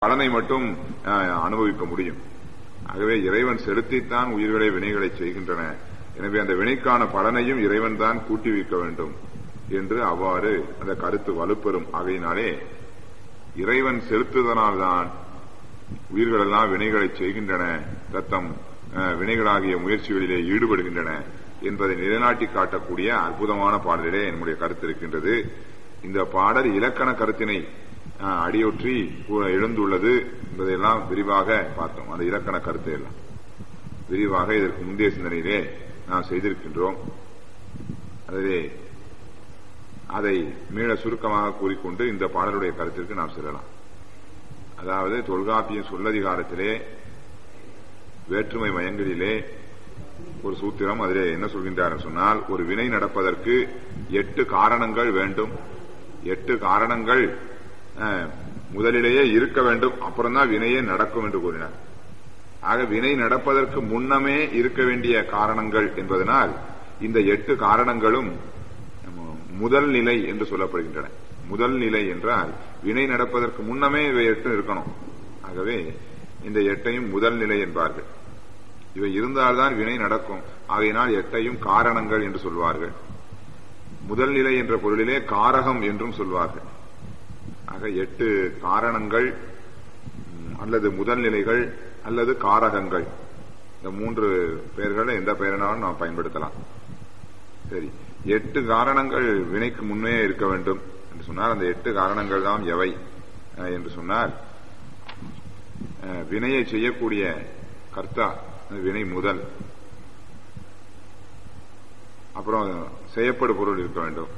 பலனை மட்டும் அஹ், அனுபவிக்க முடியும் ஆகவே இறைவன் செலுத்தித்தான் உயிர்களை வினைகளை செய்கின்றன எனவே அந்த வினைக்கான பலனையும் இறைவன் தான் கூட்டி வைக்க வேண்டும் என்று அவ்வாறு அந்த கருத்து வலுப்பெறும் ஆகையினாலே இறைவன் செலுத்துவதனால்தான் உயிர்களெல்லாம் வினைகளை செய்கின்றன தத்தம் அஹ், வினைகளாகிய முயற்சிகளிலே ஈடுபடுகின்றன என்பதை நிலைநாட்டி காட்டக்கூடிய அற்புதமான பாடலிலே என்னுடைய கருத்து இருக்கின்றது இந்த பாடல் இலக்கண கருத்தினை அஹ், அடியொற்றி கூ- எழுந்துள்ளது என்பதையெல்லாம் விரிவாக பார்த்தோம் அந்த இலக்கண கருத்தை எல்லாம் விரிவாக இதற்கு முந்தைய சிந்தனையிலே நாம் செய்திருக்கின்றோம் அதிலே அதை மீள சுருக்கமாக கூறிக்கொண்டு இந்த பாடலுடைய கருத்திற்கு நாம் செல்லலாம் அதாவது தொல்காப்பிய சொல்லதிகாரத்திலே வேற்றுமை மயங்களிலே ஒரு சூத்திரம் அதிலே என்ன சொல்கின்றார் என்று சொன்னால் ஒரு வினை நடப்பதற்கு எட்டு காரணங்கள் வேண்டும் எட்டு காரணங்கள் அஹ், முதலிலேயே இருக்க வேண்டும் அப்புறம்தான் வினையே நடக்கும் என்று கூறினார் ஆக வினை நடப்பதற்கு முன்னமே இருக்க வேண்டிய காரணங்கள் என்பதனால் இந்த எட்டு காரணங்களும் நம்ம முதல் நிலை என்று சொல்லப்படுகின்றன முதல் நிலை என்றால் வினை நடப்பதற்கு முன்னமே இவை எட்டு இருக்கணும் ஆகவே இந்த எட்டையும் முதல் நிலை என்பார்கள் இவை இருந்தால்தான் வினை நடக்கும் ஆகையினால் எட்டையும் காரணங்கள் என்று சொல்வார்கள் முதல் நிலை என்ற பொருளிலே காரகம் என்றும் சொல்வார்கள் ஆக எட்டு காரணங்கள் ம், அல்லது முதல் நிலைகள் அல்லது காரகங்கள் இந்த மூன்று பெயர்களை எந்த பெயரினாலும் நாம் பயன்படுத்தலாம் சரி எட்டு காரணங்கள் வினைக்கு முன்னே இருக்க வேண்டும் என்று சொன்னால் அந்த எட்டு காரணங்கள் தான் எவை அஹ், என்று சொன்னால் அஹ், வினையை செய்யக்கூடிய கர்த்தா அது வினை முதல் அப்புறம் செய்யப்படு பொருள் இருக்க வேண்டும்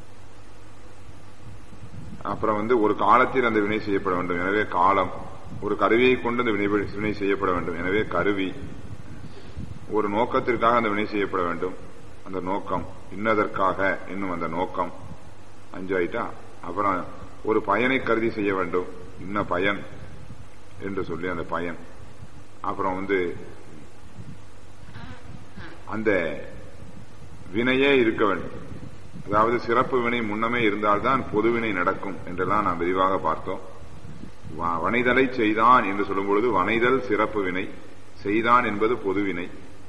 அப்புறம் வந்து ஒரு காலத்தில் அந்த வினை செய்யப்பட வேண்டும் எனவே காலம் ஒரு கருவியை கொண்டு அந்த வினை வினை செய்யப்பட வேண்டும் எனவே கருவி ஒரு நோக்கத்திற்காக அந்த வினை செய்யப்பட வேண்டும் அந்த நோக்கம் இன்னதற்காக இன்னும் அந்த நோக்கம் அஞ்சு ஆயிட்டா அப்புறம் ஒரு பயனை கருதி செய்ய வேண்டும் இன்ன பயன் என்று சொல்லி அந்த பயன் அப்புறம் வந்து அந்த வினையே இருக்க வேண்டும் அதாவது சிறப்பு வினை முன்னமே இருந்தால்தான் பொதுவினை நடக்கும் என்றெல்லாம் நாம் விரிவாக பார்த்தோம் வ- வனைதலை செய்தான் என்று சொல்லும் பொழுது வனைதல் சிறப்பு வினை செய்தான் என்பது பொதுவினை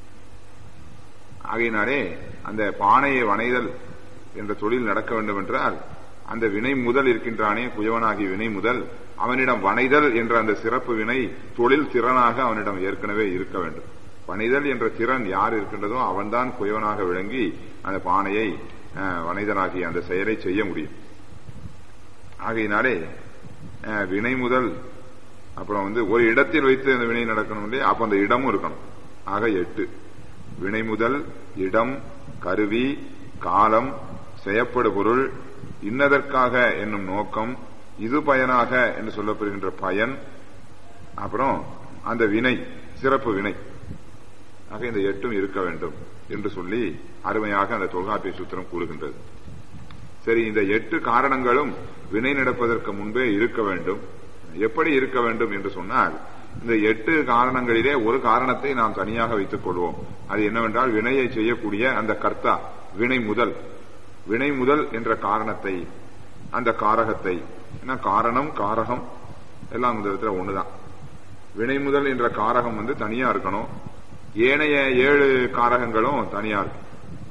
ஆகையினாலே அந்த பானையை வனைதல் என்ற தொழில் நடக்க வேண்டும் என்றால் அந்த வினை முதல் இருக்கின்றானே குயவனாகிய வினை முதல் அவனிடம் வனைதல் என்ற அந்த சிறப்பு வினை தொழில் திறனாக அவனிடம் ஏற்கனவே இருக்க வேண்டும் வனைதல் என்ற திறன் யார் இருக்கின்றதோ அவன்தான் குயவனாக விளங்கி அந்த பானையை அஹ், வனைதலாகிய அந்த செயலை செய்ய முடியும் ஆகையினாலே அஹ், வினை முதல் அப்புறம் வந்து ஒரு இடத்தில் வைத்து அந்த வினை நடக்கணும் இல்லையா அப்ப அந்த இடமும் இருக்கணும் ஆக எட்டு வினை முதல் இடம் கருவி காலம் செய்யப்படு பொருள் இன்னதற்காக என்னும் நோக்கம் இது பயனாக என்று சொல்லப்படுகின்ற பயன் அப்புறம் அந்த வினை சிறப்பு வினை ஆக இந்த எட்டும் இருக்க வேண்டும் என்று சொல்லி அருமையாக அந்த தொல்காப்பிய சூத்திரம் கூறுகின்றது சரி இந்த எட்டு காரணங்களும் வினை நடப்பதற்கு முன்பே இருக்க வேண்டும் எப்படி இருக்க வேண்டும் என்று சொன்னால் இந்த எட்டு காரணங்களிலே ஒரு காரணத்தை நாம் தனியாக வைத்துக் கொள்வோம் அது என்னவென்றால் வினையை செய்யக்கூடிய அந்த கர்த்தா வினை முதல் வினை முதல் என்ற காரணத்தை அந்த காரகத்தை ஏன்னா காரணம் காரகம் எல்லாம் இந்த இடத்துல ஒண்ணுதான் வினை முதல் என்ற காரகம் வந்து தனியா இருக்கணும் ஏனைய ஏழு காரகங்களும் தனியா இருக்கும்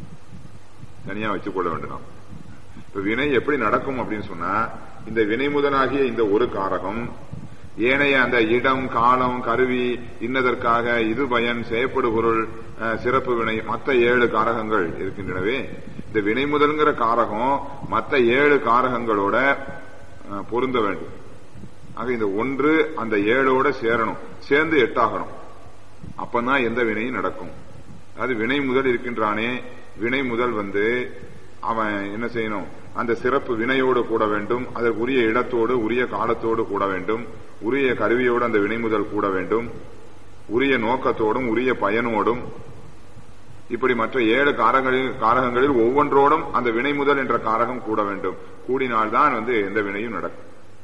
தனியா வச்சுக் கொள்ள வேண்டும் நாம் இப்ப வினை எப்படி நடக்கும் அப்படின்னு சொன்னா இந்த வினை முதலாகிய இந்த ஒரு காரகம் ஏனைய அந்த இடம் காலம் கருவி இன்னதற்காக இது பயன் செய்யப்படு பொருள் அஹ், சிறப்பு வினை மற்ற ஏழு காரகங்கள் இருக்கின்றனவே இந்த வினை முதல்ங்கிற காரகம் மற்ற ஏழு காரகங்களோட அஹ், பொருந்த வேண்டும் ஆக இந்த ஒன்று அந்த ஏழோட சேரணும் சேர்ந்து எட்டாகணும் அப்பதான் எந்த வினையும் நடக்கும் அது வினை முதல் இருக்கின்றானே வினை முதல் வந்து அவன் என்ன செய்யணும் அந்த சிறப்பு வினையோடு கூட வேண்டும் அதற்கு உரிய இடத்தோடு உரிய காலத்தோடு கூட வேண்டும் உரிய கருவியோடு அந்த வினை முதல் கூட வேண்டும் உரிய நோக்கத்தோடும் உரிய பயனோடும் இப்படி மற்ற ஏழு காரங்களில் காரகங்களில் ஒவ்வொன்றோடும் அந்த வினை முதல் என்ற காரகம் கூட வேண்டும் கூடினால்தான் வந்து எந்த வினையும் நடக்கும்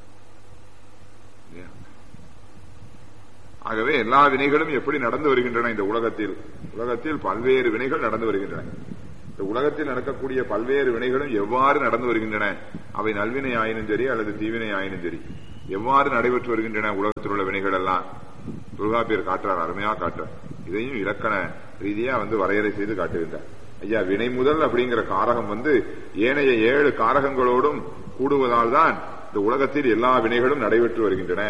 இல்லையா? ஆகவே எல்லா வினைகளும் எப்படி நடந்து வருகின்றன இந்த உலகத்தில் உலகத்தில் பல்வேறு வினைகள் நடந்து வருகின்றன இந்த உலகத்தில் நடக்கக்கூடிய பல்வேறு வினைகளும் எவ்வாறு நடந்து வருகின்றன அவை நல்வினை ஆயினும் சரி அல்லது தீவினை ஆயினும் சரி எவ்வாறு நடைபெற்று வருகின்றன உலகத்தில் உள்ள வினைகள் எல்லாம் தொல்காப்பியர் காட்டுறார் அருமையா காட்டுறார் இதையும் இலக்கண ரீதியா வந்து வரையறை செய்து காட்டுகின்றார் ஐயா வினை முதல் அப்படிங்கிற காரகம் வந்து ஏனைய ஏழு காரகங்களோடும் கூடுவதால் தான் இந்த உலகத்தில் எல்லா வினைகளும் நடைபெற்று வருகின்றன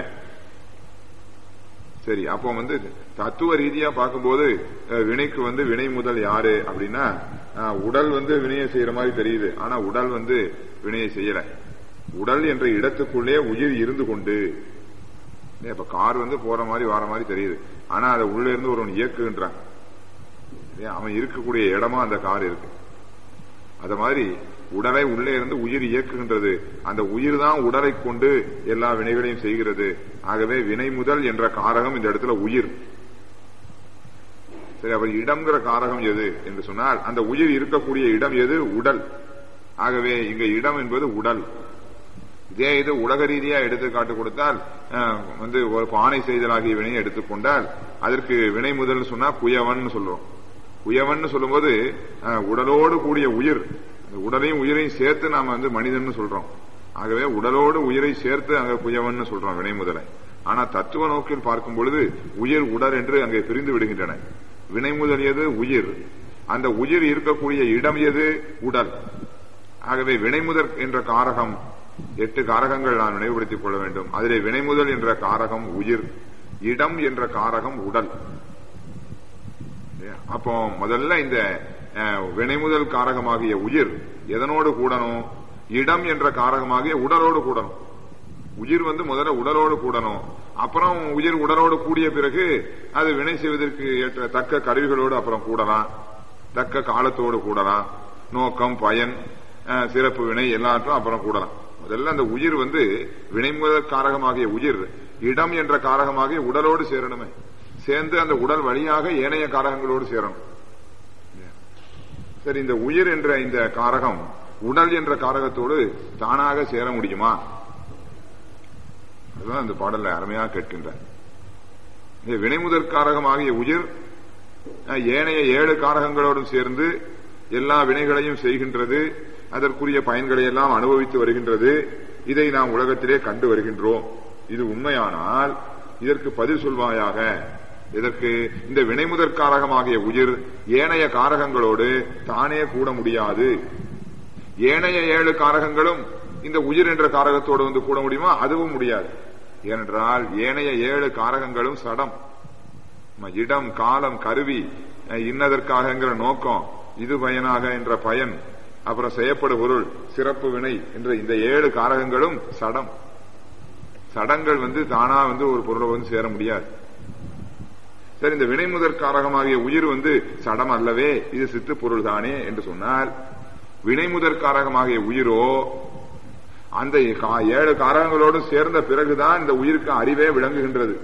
சரி அப்போ வந்து தத்துவ ரீதியா பார்க்கும்போது அஹ், வினைக்கு வந்து வினை முதல் யாரு அப்படின்னா அஹ், உடல் வந்து வினையை செய்யற மாதிரி தெரியுது ஆனா உடல் வந்து வினையை செய்யல உடல் என்ற இடத்துக்குள்ளே உயிர் இருந்து கொண்டு இப்ப கார் வந்து போற மாதிரி வர மாதிரி தெரியுது ஆனா அதை உள்ள இருந்து ஒருவன் இயக்குகின்றான் இல்லையா? அவன் இருக்கக்கூடிய இடமா அந்த கார் இருக்கு அத மாதிரி உடலை உள்ளே இருந்து உயிர் இயக்குகின்றது அந்த உயிர் தான் உடலை கொண்டு எல்லா வினைகளையும் செய்கிறது ஆகவே வினை முதல் என்ற காரகம் இந்த இடத்துல உயிர் சரி அவர் இடம்ங்கிற காரகம் எது என்று சொன்னால் அந்த உயிர் இருக்கக்கூடிய இடம் எது உடல் ஆகவே இங்க இடம் என்பது உடல் இதே இது உலக ரீதியா எடுத்து காட்டு கொடுத்தால் அஹ், வந்து ஒரு பானை செய்தலாகிய வினையை எடுத்துக்கொண்டால் அதற்கு வினை முதல் சொன்னா குயவன் சொல்றோம் குயவன் சொல்லும்போது அஹ், உடலோடு கூடிய உயிர் அந்த உடலையும் உயிரையும் சேர்த்து நாம வந்து மனிதன் சொல்றோம் ஆகவே உடலோடு உயிரை சேர்த்து அங்க குயவன் சொல்றோம் வினை முதலை ஆனா தத்துவ நோக்கில் பார்க்கும் பொழுது உயிர் உடல் என்று அங்கே பிரிந்து விடுகின்றன வினை முதல் எது உயிர் அந்த உயிர் இருக்கக்கூடிய இடம் எது உடல் ஆகவே வினைமுதல் என்ற காரகம் எட்டு காரகங்கள் நான் நினைவுபடுத்திக் கொள்ள வேண்டும் அதிலே வினைமுதல் என்ற காரகம் உயிர் இடம் என்ற காரகம் உடல் அப்போ முதல்ல இந்த அஹ், வினைமுதல் காரகமாகிய உயிர் எதனோடு கூடணும் இடம் என்ற காரகமாகிய உடலோடு கூடணும் உயிர் வந்து முதல்ல உடலோடு கூடணும் அப்புறம் உயிர் உடலோடு கூடிய பிறகு அது வினை செய்வதற்கு ஏற்ற தக்க கருவிகளோடு அப்புறம் கூடலாம் தக்க காலத்தோடு கூடலாம் நோக்கம் பயன் அஹ், சிறப்பு வினை எல்லாற்றும் அப்புறம் கூடலாம் முதல்ல அந்த உயிர் வந்து வினைமுதல் காரகமாகிய உயிர் இடம் என்ற காரகமாகிய உடலோடு சேரணுமே சேர்ந்து அந்த உடல் வழியாக ஏனைய காரகங்களோடு சேரணும் சரி இந்த உயிர் என்ற இந்த காரகம் உடல் என்ற காரகத்தோடு தானாக சேர முடியுமா அதுதான் அந்த பாடல்ல அருமையாக கேட்கின்றார் இந்த வினைமுதற் காரகமாகிய உயிர் அஹ், ஏனைய ஏழு காரகங்களோடும் சேர்ந்து எல்லா வினைகளையும் செய்கின்றது அதற்குரிய பயன்களை எல்லாம் அனுபவித்து வருகின்றது இதை நாம் உலகத்திலே கண்டு வருகின்றோம் இது உண்மையானால் இதற்கு பதில் சொல்வாயாக இதற்கு இந்த வினைமுதற் காரகமாகிய உயிர் ஏனைய காரகங்களோடு தானே கூட முடியாது ஏனைய ஏழு காரகங்களும் இந்த உயிர் என்ற காரகத்தோடு வந்து கூட முடியுமா அதுவும் முடியாது ஏனென்றால் ஏனைய ஏழு காரகங்களும் சடம் நம்ம இடம் காலம் கருவி அஹ், இன்னதற்காகங்கிற நோக்கம் இது பயனாக என்ற பயன் அப்புறம் செய்யப்படும் பொருள் சிறப்பு வினை என்ற இந்த ஏழு காரகங்களும் சடம் சடங்கள் வந்து தானா வந்து ஒரு பொருளை வந்து சேர முடியாது சரி இந்த வினை முதற் காரகமாகிய உயிர் வந்து சடம் அல்லவே இது சித்து பொருள் தானே என்று சொன்னால் வினை முதற் காரகமாகிய உயிரோ அந்த கா- ஏழு காரகங்களோடு சேர்ந்த பிறகுதான் இந்த உயிருக்கு அறிவே விளங்குகின்றது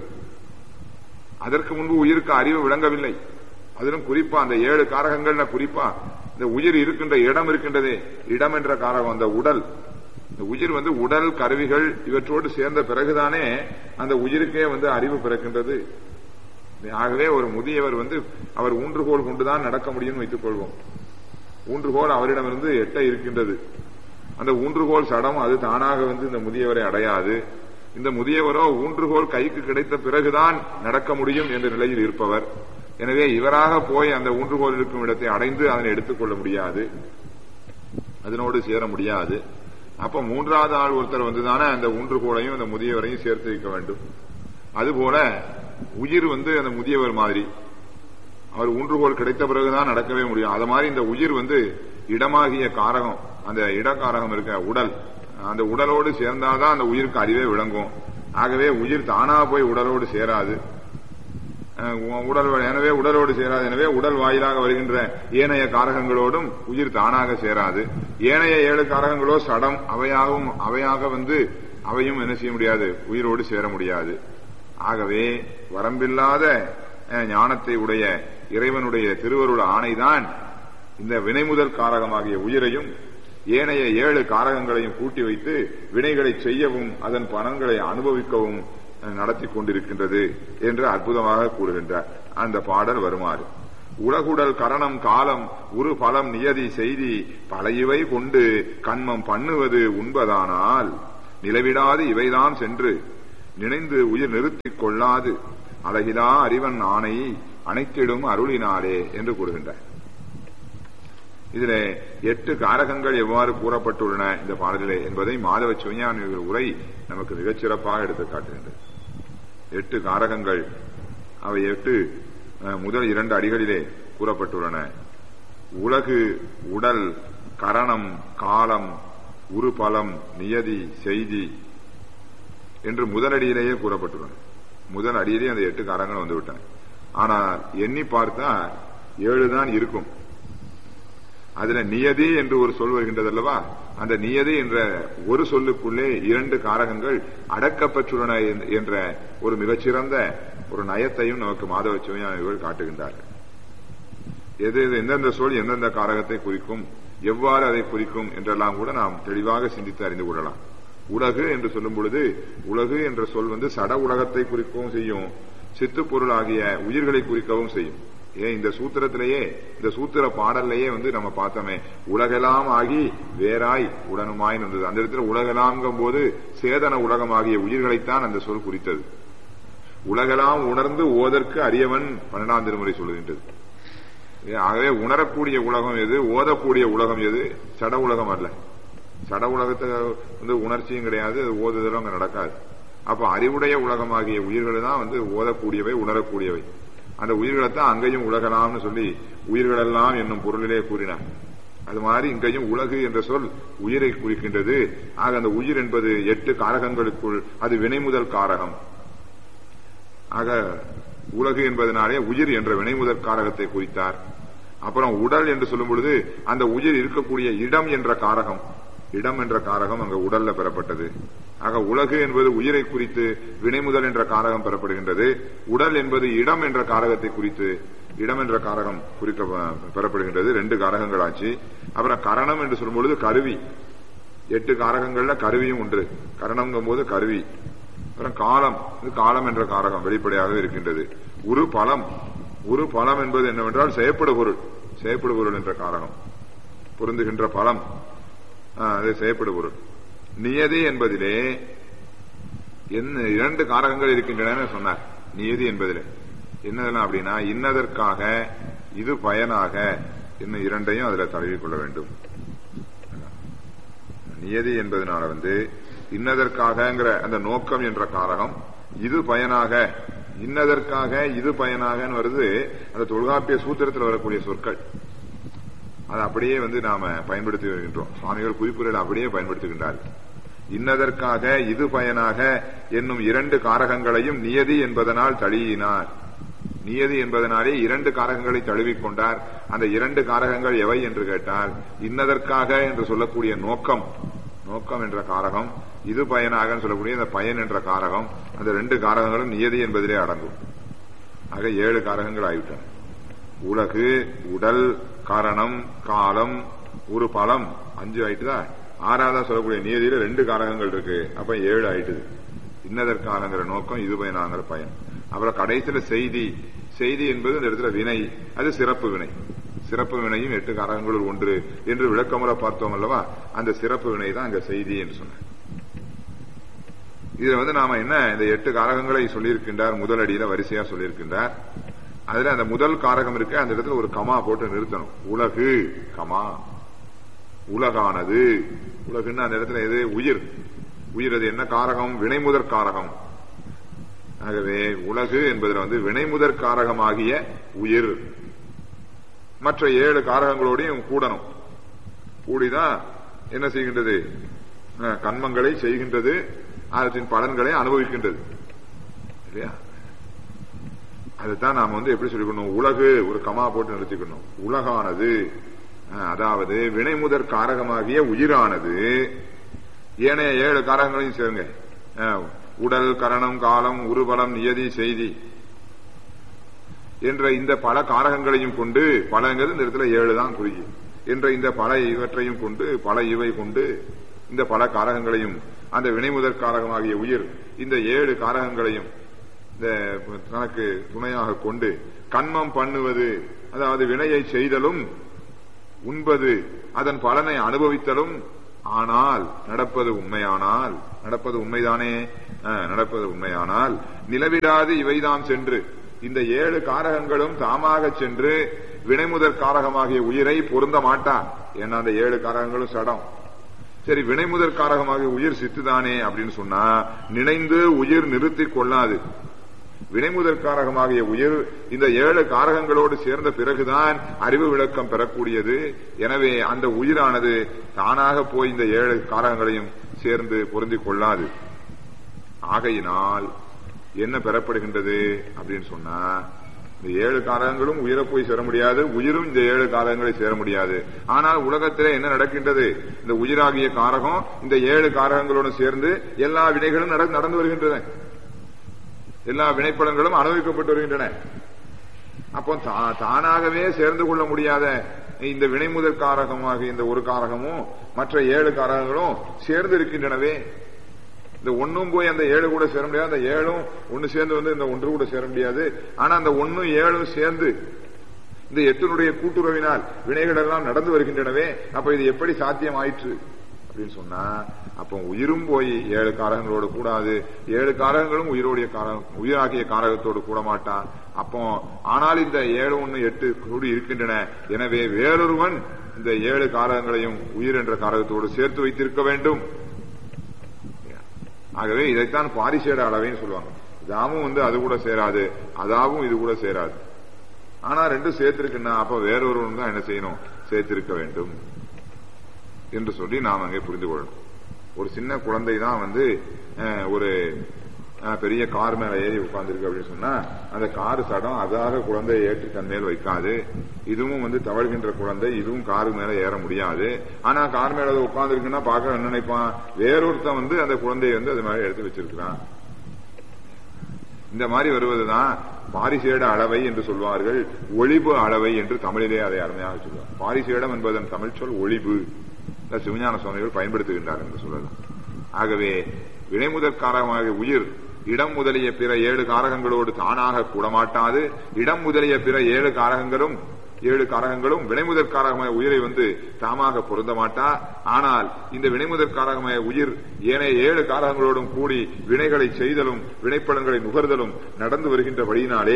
அதற்கு முன்பு உயிருக்கு அறிவு விளங்கவில்லை அதிலும் குறிப்பா அந்த ஏழு காரகங்கள்ல குறிப்பா இந்த உயிர் இருக்கின்ற இடம் இருக்கின்றதே இடம் என்ற காரகம் அந்த உடல் இந்த உயிர் வந்து உடல் கருவிகள் இவற்றோடு சேர்ந்த பிறகுதானே அந்த உயிருக்கே வந்து அறிவு பிறக்கின்றது ஆகவே ஒரு முதியவர் வந்து அவர் ஊன்றுகோல் கொண்டுதான் நடக்க முடியும்னு வைத்துக் கொள்வோம் ஊன்றுகோல் அவரிடமிருந்து எட்ட இருக்கின்றது அந்த ஊன்றுகோல் சடம் அது தானாக வந்து இந்த முதியவரை அடையாது இந்த முதியவரோ ஊன்றுகோல் கைக்கு கிடைத்த பிறகுதான் நடக்க முடியும் என்ற நிலையில் இருப்பவர் எனவே இவராக போய் அந்த ஊன்றுகோல் இருக்கும் இடத்தை அடைந்து அதனை எடுத்துக்கொள்ள முடியாது அதனோடு சேர முடியாது அப்ப மூன்றாவது ஆள் ஒருத்தர் வந்துதானே அந்த ஊன்றுகோலையும் அந்த முதியவரையும் சேர்த்து வைக்க வேண்டும் அதுபோல உயிர் வந்து அந்த முதியவர் மாதிரி அவர் ஊன்றுகோல் கிடைத்த பிறகுதான் நடக்கவே முடியும் அது மாதிரி இந்த உயிர் வந்து இடமாகிய காரகம் அந்த இடக்காரகம் இருக்க உடல் அந்த உடலோடு சேர்ந்தாதான் அந்த உயிருக்கு அறிவே விளங்கும் ஆகவே உயிர் தானா போய் உடலோடு சேராது அஹ் உ- உடல் வ- எனவே உடலோடு சேராது எனவே உடல் வாயிலாக வருகின்ற ஏனைய காரகங்களோடும் உயிர் தானாக சேராது ஏனைய ஏழு காரகங்களோ சடம் அவையாகவும் அவையாக வந்து அவையும் என்ன செய்ய முடியாது உயிரோடு சேர முடியாது ஆகவே வரம்பில்லாத அஹ், ஞானத்தை உடைய இறைவனுடைய திருவருள் ஆணைதான் இந்த வினைமுதல் காரகமாகிய உயிரையும் ஏனைய ஏழு காரகங்களையும் கூட்டி வைத்து வினைகளை செய்யவும் அதன் பலன்களை அனுபவிக்கவும் அஹ், நடத்தி கொண்டிருக்கின்றது என்று அற்புதமாக கூறுகின்றார் அந்த பாடல் வருமாறு உலகுடல் கரணம் காலம் உரு பலம் நியதி செய்தி பல இவை கொண்டு கண்மம் பண்ணுவது உண்பதானால் நிலவிடாது இவைதான் சென்று நினைந்து உயிர் நிறுத்திக் கொள்ளாது அழகிலா அறிவன் ஆணை அனைத்திடும் அருளினாலே என்று கூறுகின்றார் இதிலே எட்டு காரகங்கள் எவ்வாறு கூறப்பட்டுள்ளன இந்த பாடலிலே என்பதை மாதவ சிவஞான உரை நமக்கு மிகச்சிறப்பாக எடுத்து காட்டுகின்றது எட்டு காரகங்கள் அவை எட்டு அஹ், முதல் இரண்டு அடிகளிலே கூறப்பட்டுள்ளன உலகு உடல் கரணம் காலம் உருபலம் நியதி செய்தி என்று முதலடியிலேயே கூறப்பட்டுள்ளன முதல் அடியிலேயே அந்த எட்டு காரங்கள் வந்து விட்டன ஆனால் எண்ணி பார்த்தா ஏழு தான் இருக்கும் அதுல நியதி என்று ஒரு சொல் வருகின்றது அல்லவா அந்த நியதி என்ற ஒரு சொல்லுக்குள்ளே இரண்டு காரகங்கள் அடக்கப்பெற்றுள்ளன என்- என்ற ஒரு மிகச்சிறந்த ஒரு நயத்தையும் நமக்கு மாதவ சிவஞானிகள் காட்டுகின்றார்கள் எது எது எந்தெந்த சொல் எந்தெந்த காரகத்தை குறிக்கும் எவ்வாறு அதை குறிக்கும் என்றெல்லாம் கூட நாம் தெளிவாக சிந்தித்து அறிந்து கொள்ளலாம் உலகு என்று சொல்லும் பொழுது உலகு என்ற சொல் வந்து சட உலகத்தை குறிக்கவும் செய்யும் சித்துப்பொருள் ஆகிய உயிர்களை குறிக்கவும் செய்யும் ஏன் இந்த சூத்திரத்திலேயே இந்த சூத்திர பாடல்லையே வந்து நம்ம பார்த்தோமே உலகெல்லாம் ஆகி வேறாய் உடனுமாய் வந்தது அந்த இடத்துல உலகெல்லாம்ங்கும் போது சேதன உலகமாகிய உயிர்களைத்தான் அந்த சொல் குறித்தது உலகெல்லாம் உணர்ந்து ஓதற்கு அரியவன் பன்னெண்டாம் திருமுறை சொல்லுகின்றது ஏ, ஆகவே உணரக்கூடிய உலகம் எது ஓதக்கூடிய உலகம் எது சட உலகம் அல்ல சட உலகத்தை வந்து உணர்ச்சியும் கிடையாது அது ஓதுதலும் அங்க நடக்காது அப்ப அறிவுடைய உலகமாகிய உயிர்கள் தான் வந்து ஓதக்கூடியவை உணரக்கூடியவை அந்த உயிர்களைத்தான் அங்கேயும் உலகலாம்னு சொல்லி உயிர்களெல்லாம் என்னும் பொருளிலே கூறினார் அது மாதிரி இங்கேயும் உலகு என்ற சொல் உயிரை குறிக்கின்றது ஆக அந்த உயிர் என்பது எட்டு காரகங்களுக்குள் அது வினைமுதல் காரகம் ஆக உலகு என்பதனாலே உயிர் என்ற வினைமுதற் காரகத்தை குறித்தார் அப்புறம் உடல் என்று சொல்லும் பொழுது அந்த உயிர் இருக்கக்கூடிய இடம் என்ற காரகம் இடம் என்ற காரகம் அங்க உடல்ல பெறப்பட்டது ஆக உலகு என்பது உயிரை குறித்து வினைமுதல் என்ற காரகம் பெறப்படுகின்றது உடல் என்பது இடம் என்ற காரகத்தை குறித்து இடம் என்ற காரகம் குறிக்க பெறப்படுகின்றது ரெண்டு காரகங்கள் ஆச்சு அப்புறம் கரணம் என்று சொல்லும் பொழுது கருவி எட்டு காரகங்கள்ல கருவியும் ஒன்று கரணம்ங்கும் போது கருவி அப்புறம் காலம் இது காலம் என்ற காரகம் வெளிப்படையாக இருக்கின்றது உரு பலம் உரு பலம் என்பது என்னவென்றால் செயற்படு பொருள் செயற்படு பொருள் என்ற காரகம் பொருந்துகின்ற பலம் ஆ, அது செயற்படு பொருள் நியதி என்பதிலே என்ன இரண்டு காரகங்கள் இருக்கின்றன சொன்னார் நியதி என்பதிலே என்னதெல்லாம் அப்படின்னா இன்னதற்காக இது பயனாக இன்னும் இரண்டையும் அதுல தழுவிக் கொள்ள வேண்டும் நியதி என்பதனால வந்து இன்னதற்காகங்கிற அந்த நோக்கம் என்ற காரகம் இது பயனாக இன்னதற்காக இது பயனாகன்னு வருது அந்த தொல்காப்பிய சூத்திரத்தில் வரக்கூடிய சொற்கள் அதை அப்படியே வந்து நாம பயன்படுத்தி வருகின்றோம் சுவாமிகள் குறிப்புரையில் அப்படியே பயன்படுத்துகின்றார்கள் இன்னதற்காக இது பயனாக என்னும் இரண்டு காரகங்களையும் நியதி என்பதனால் தழியினார் நியதி என்பதனாலே இரண்டு காரகங்களை தழுவிக் கொண்டார் அந்த இரண்டு காரகங்கள் எவை என்று கேட்டால் இன்னதற்காக என்று சொல்லக்கூடிய நோக்கம் நோக்கம் என்ற காரகம் இது பயனாக சொல்லக்கூடிய அந்த பயன் என்ற காரகம் அந்த ரெண்டு காரகங்களும் நியதி என்பதிலே அடங்கும் ஆக ஏழு காரகங்கள் ஆகிவிட்டன உலகு உடல் காரணம் காலம் ஒரு பலம் அஞ்சு ஆயிட்டுதா ஆறாவதா சொல்லக்கூடிய நியதியில ரெண்டு காரகங்கள் இருக்கு அப்ப ஏழு ஆயிட்டுது இன்னதற்கானங்கிற நோக்கம் இது பயனாங்கிற பயன் அப்புறம் கடைசியில செய்தி செய்தி என்பது இந்த இடத்துல வினை அது சிறப்பு வினை சிறப்பு வினையும் எட்டு காரகங்களுள் ஒன்று என்று விளக்கமுறை பார்த்தோம் அல்லவா அந்த சிறப்பு வினை தான் அங்க செய்தி என்று சொன்னார் இதுல வந்து நாம என்ன இந்த எட்டு காரகங்களை சொல்லியிருக்கின்றார் முதல் அடியில வரிசையா சொல்லியிருக்கின்றார் அதுல அந்த முதல் காரகம் இருக்கு அந்த இடத்துல ஒரு கமா போட்டு நிறுத்தணும் உலகு கமா உலகானது உலகுன்னு அந்த இடத்துல எது உயிர் உயிர் அது என்ன காரகம் வினைமுதற் காரகம் ஆகவே உலகு என்பதில் வந்து வினைமுதற் காரகமாகிய உயிர் மற்ற ஏழு காரகங்களோடையும் கூடணும் கூடிதான் என்ன செய்கின்றது அஹ், கண்மங்களை செய்கின்றது அதன் பலன்களை அனுபவிக்கின்றது இல்லையா அதுதான் நாம வந்து எப்படி சொல்லிக்கணும் உலகு ஒரு கமா போட்டு நிறுத்திக்கணும் உலகானது அஹ், அதாவது வினைமுதற் காரகமாகிய உயிரானது ஏனைய ஏழு காரகங்களையும் சேருங்க அஹ், உடல் கரணம் காலம் உருபலம் நியதி செய்தி என்ற இந்த பல காரகங்களையும் கொண்டு பலங்கிறது இந்த இடத்துல ஏழு தான் குறிக்கி என்ற இந்த பல இவற்றையும் கொண்டு பல இவை கொண்டு இந்த பல காரகங்களையும் அந்த வினைமுதற் காரகமாகிய உயிர் இந்த ஏழு காரகங்களையும் இந்த தனக்கு துணையாக கொண்டு கண்மம் பண்ணுவது அதாவது வினையை செய்தலும் உண்பது அதன் பலனை அனுபவித்தலும் ஆனால் நடப்பது உண்மையானால் நடப்பது உண்மைதானே அஹ், நடப்பது உண்மையானால் நிலவிடாது இவைதாம் சென்று இந்த ஏழு காரகங்களும் தாமாக சென்று வினைமுதற் காரகமாகிய உயிரை பொருந்த மாட்டா ஏன்னா அந்த ஏழு காரகங்களும் சடம் சரி வினைமுதற் காரகமாகிய உயிர் சித்துதானே அப்படின்னு சொன்னா நினைந்து உயிர் நிறுத்திக் கொள்ளாது வினைமுதற் காரகமாகிய உயிர் இந்த ஏழு காரகங்களோடு சேர்ந்த பிறகுதான் அறிவு விளக்கம் பெறக்கூடியது எனவே அந்த உயிரானது தானாக போய் இந்த ஏழு காரகங்களையும் சேர்ந்து பொருந்திக் கொள்ளாது ஆகையினால் என்ன பெறப்படுகின்றது அப்படின்னு சொன்னா இந்த ஏழு காரகங்களும் உயிரை போய் சேர முடியாது உயிரும் இந்த ஏழு காரகங்களை சேர முடியாது ஆனால் உலகத்திலே என்ன நடக்கின்றது இந்த உயிராகிய காரகம் இந்த ஏழு காரகங்களோடு சேர்ந்து எல்லா வினைகளும் நட- நடந்து வருகின்றன எல்லா வினைப்படங்களும் அனுபவிக்கப்பட்டு வருகின்றன அப்போ தா- தானாகவே சேர்ந்து கொள்ள முடியாத இந்த வினைமுதல் காரகமாக இந்த ஒரு காரகமும் மற்ற ஏழு காரகங்களும் சேர்ந்து இருக்கின்றனவே இந்த ஒண்ணும் போய் அந்த ஏழு கூட சேர முடியாது அந்த ஏழும் ஒண்ணு சேர்ந்து வந்து இந்த ஒன்று கூட சேர முடியாது ஆனா அந்த ஒண்ணும் ஏழும் சேர்ந்து இந்த எட்டினுடைய கூட்டுறவினால் வினைகள் எல்லாம் நடந்து வருகின்றனவே அப்ப இது எப்படி சாத்தியம் ஆயிற்று அப்படின்னு சொன்னா அப்போ உயிரும் போய் ஏழு காரகங்களோடு கூடாது ஏழு காரகங்களும் உயிரோடைய காரகம் உயிராகிய காரகத்தோடு கூட மாட்டான் அப்போ ஆனால் இந்த ஏழு ஒண்ணு எட்டு கூடி இருக்கின்றன எனவே வேறொருவன் இந்த ஏழு காரகங்களையும் உயிர் என்ற காரகத்தோடு சேர்த்து வைத்திருக்க வேண்டும் ஆகவே இதைத்தான் பாரிசேட அளவைன்னு சொல்லுவாங்க இதாவும் வந்து அது கூட சேராது அதாவும் இது கூட சேராது ஆனா ரெண்டும் சேர்த்திருக்குன்னா அப்ப வேறொருவன் தான் என்ன செய்யணும் சேர்த்திருக்க வேண்டும் என்று சொல்லி நாம் அங்கே புரிந்து கொள்ளணும் ஒரு சின்ன குழந்தை தான் வந்து அஹ், ஒரு அஹ், பெரிய கார் மேல ஏறி உட்கார்ந்துருக்கு அப்படின்னு சொன்னா அந்த கார் சடம் அதாக குழந்தையை ஏற்றி தன் மேல் வைக்காது இதுவும் வந்து தவழ்கின்ற குழந்தை இதுவும் காரு மேல ஏற முடியாது ஆனா கார் மேல உட்கார்ந்துருக்குன்னா பார்க்க என்ன நினைப்பான் வேறொருத்தன் வந்து அந்த குழந்தையை வந்து அது மேல எடுத்து வச்சிருக்கிறான் இந்த மாதிரி வருவதுதான் பாரிசேட அளவை என்று சொல்வார்கள் ஒளிபு அளவை என்று தமிழிலே அதை அருமையாக சொல்வார் பாரிசேடம் என்பதன் தமிழ் சொல் ஒளிபு இந்த சிவஞான சுவாமிகள் பயன்படுத்துகின்றார் என்று சொல்லலாம் ஆகவே வினைமுதற் காரகமாக உயிர் இடம் முதலிய பிற ஏழு காரகங்களோடு தானாக கூடமாட்டாது இடம் முதலிய பிற ஏழு காரகங்களும் ஏழு காரகங்களும் வினைமுதற் காரகമായ உயிரை வந்து தாமாக பொருந்த மாட்டா ஆனால் இந்த வினைமுதற் காரகമായ உயிர் ஏனைய ஏழு காரகங்களோடும் கூடி வினைகளை செய்தலும் வினைப்படங்களை நுகர்தலும் நடந்து வருகின்றபடியினாலே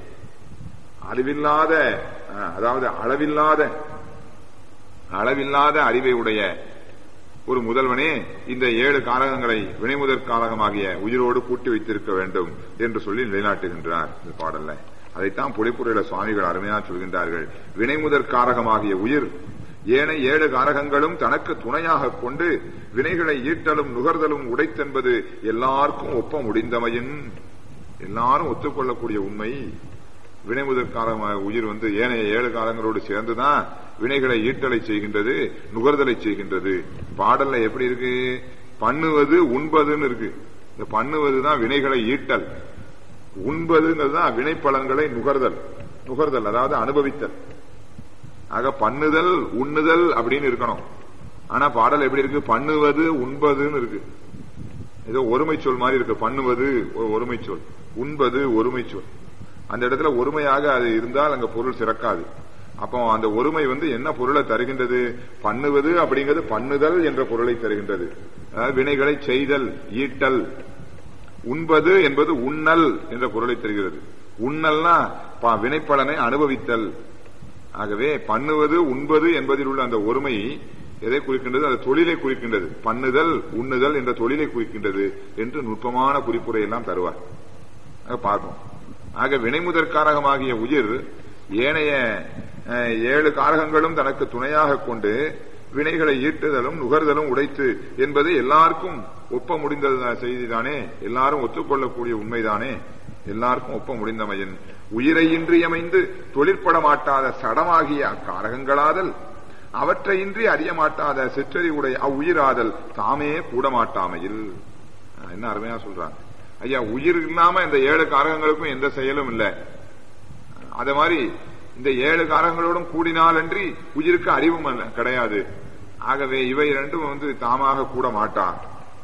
அறிவில்லாத அஹ், அதாவது அளவில்லாத அளவில்லாத அறிவை உடைய ஒரு முதல்வனே இந்த ஏழு காரகங்களை வினைமுதற் காரகமாகிய உயிரோடு கூட்டி வைத்திருக்க வேண்டும் என்று சொல்லி நிலைநாட்டுகின்றார் இந்த பாடல்ல அதைத்தான் புலிப்புரையில சுவாமிகள் அருமையா சொல்கின்றார்கள் வினைமுதற் காரகமாகிய உயிர் ஏனை ஏழு காரகங்களும் தனக்கு துணையாக கொண்டு வினைகளை ஈட்டலும் நுகர்தலும் உடைத்தென்பது எல்லாருக்கும் ஒப்ப முடிந்தமையின் எல்லாரும் ஒத்துக்கொள்ளக்கூடிய உண்மை வினைமுதற் காரகமாக உயிர் வந்து ஏனைய ஏழு காலங்களோடு சேர்ந்துதான் வினைகளை ஈட்டலை செய்கின்றது நுகர்தலை செய்கின்றது பாடல்ல எப்படி இருக்கு பண்ணுவது உண்பதுன்னு இருக்கு இந்த பண்ணுவதுதான் வினைகளை ஈட்டல் உண்பதுங்கிறது தான் வினைப்பலன்களை நுகர்தல் நுகர்தல் அதாவது அனுபவித்தல் ஆக பண்ணுதல் உண்ணுதல் அப்படின்னு இருக்கணும் ஆனா பாடல் எப்படி இருக்கு பண்ணுவது உண்பதுன்னு இருக்கு ஏதோ ஒருமை சொல் மாதிரி இருக்கு பண்ணுவது ஒரு ஒருமை சொல் உண்பது ஒருமை சொல் அந்த இடத்துல ஒருமையாக அது இருந்தால் அங்க பொருள் சிறக்காது அப்போ அந்த ஒருமை வந்து என்ன பொருளை தருகின்றது பண்ணுவது அப்படிங்கிறது பண்ணுதல் என்ற பொருளை தருகின்றது அதாவது வினைகளை செய்தல் ஈட்டல் உண்பது என்பது உண்ணல் என்ற பொருளை தருகிறது உண்ணல்னா ப- வினைப்பலனை அனுபவித்தல் ஆகவே பண்ணுவது உண்பது என்பதில் உள்ள அந்த ஒருமை எதை குறிக்கின்றது அந்த தொழிலை குறிக்கின்றது பண்ணுதல் உண்ணுதல் என்ற தொழிலை குறிக்கின்றது என்று நுட்பமான குறிப்புரை எல்லாம் தருவார் ஆக பார்ப்போம் ஆக வினைமுதற் காரகமாகிய உயிர் ஏனைய அஹ், ஏழு காரகங்களும் தனக்கு துணையாக கொண்டு வினைகளை ஈட்டுதலும் நுகர்தலும் உடைத்து என்பது எல்லாருக்கும் ஒப்ப முடிந்தது செய்திதானே எல்லாரும் ஒத்துக்கொள்ளக்கூடிய உண்மைதானே எல்லாருக்கும் ஒப்ப முடிந்தமையின் உயிரை இன்றியமைந்து தொழிற்பட மாட்டாத சடமாகிய அக்காரகங்களாதல் அவற்றை இன்றி அறிய மாட்டாத சிற்றறிவுடைய அவ்வுயிராதல் தாமே கூட மாட்டாமையில் அஹ், என்ன அருமையா சொல்றாங்க ஐயா உயிர் இல்லாம இந்த ஏழு காரகங்களுக்கும் எந்த செயலும் இல்லை அத மாதிரி இந்த ஏழு காரங்களோடும் கூடினாலன்றி உயிருக்கு அறிவும் அல்ல கிடையாது ஆகவே இவை இரண்டும் வந்து தாமாக கூட மாட்டான்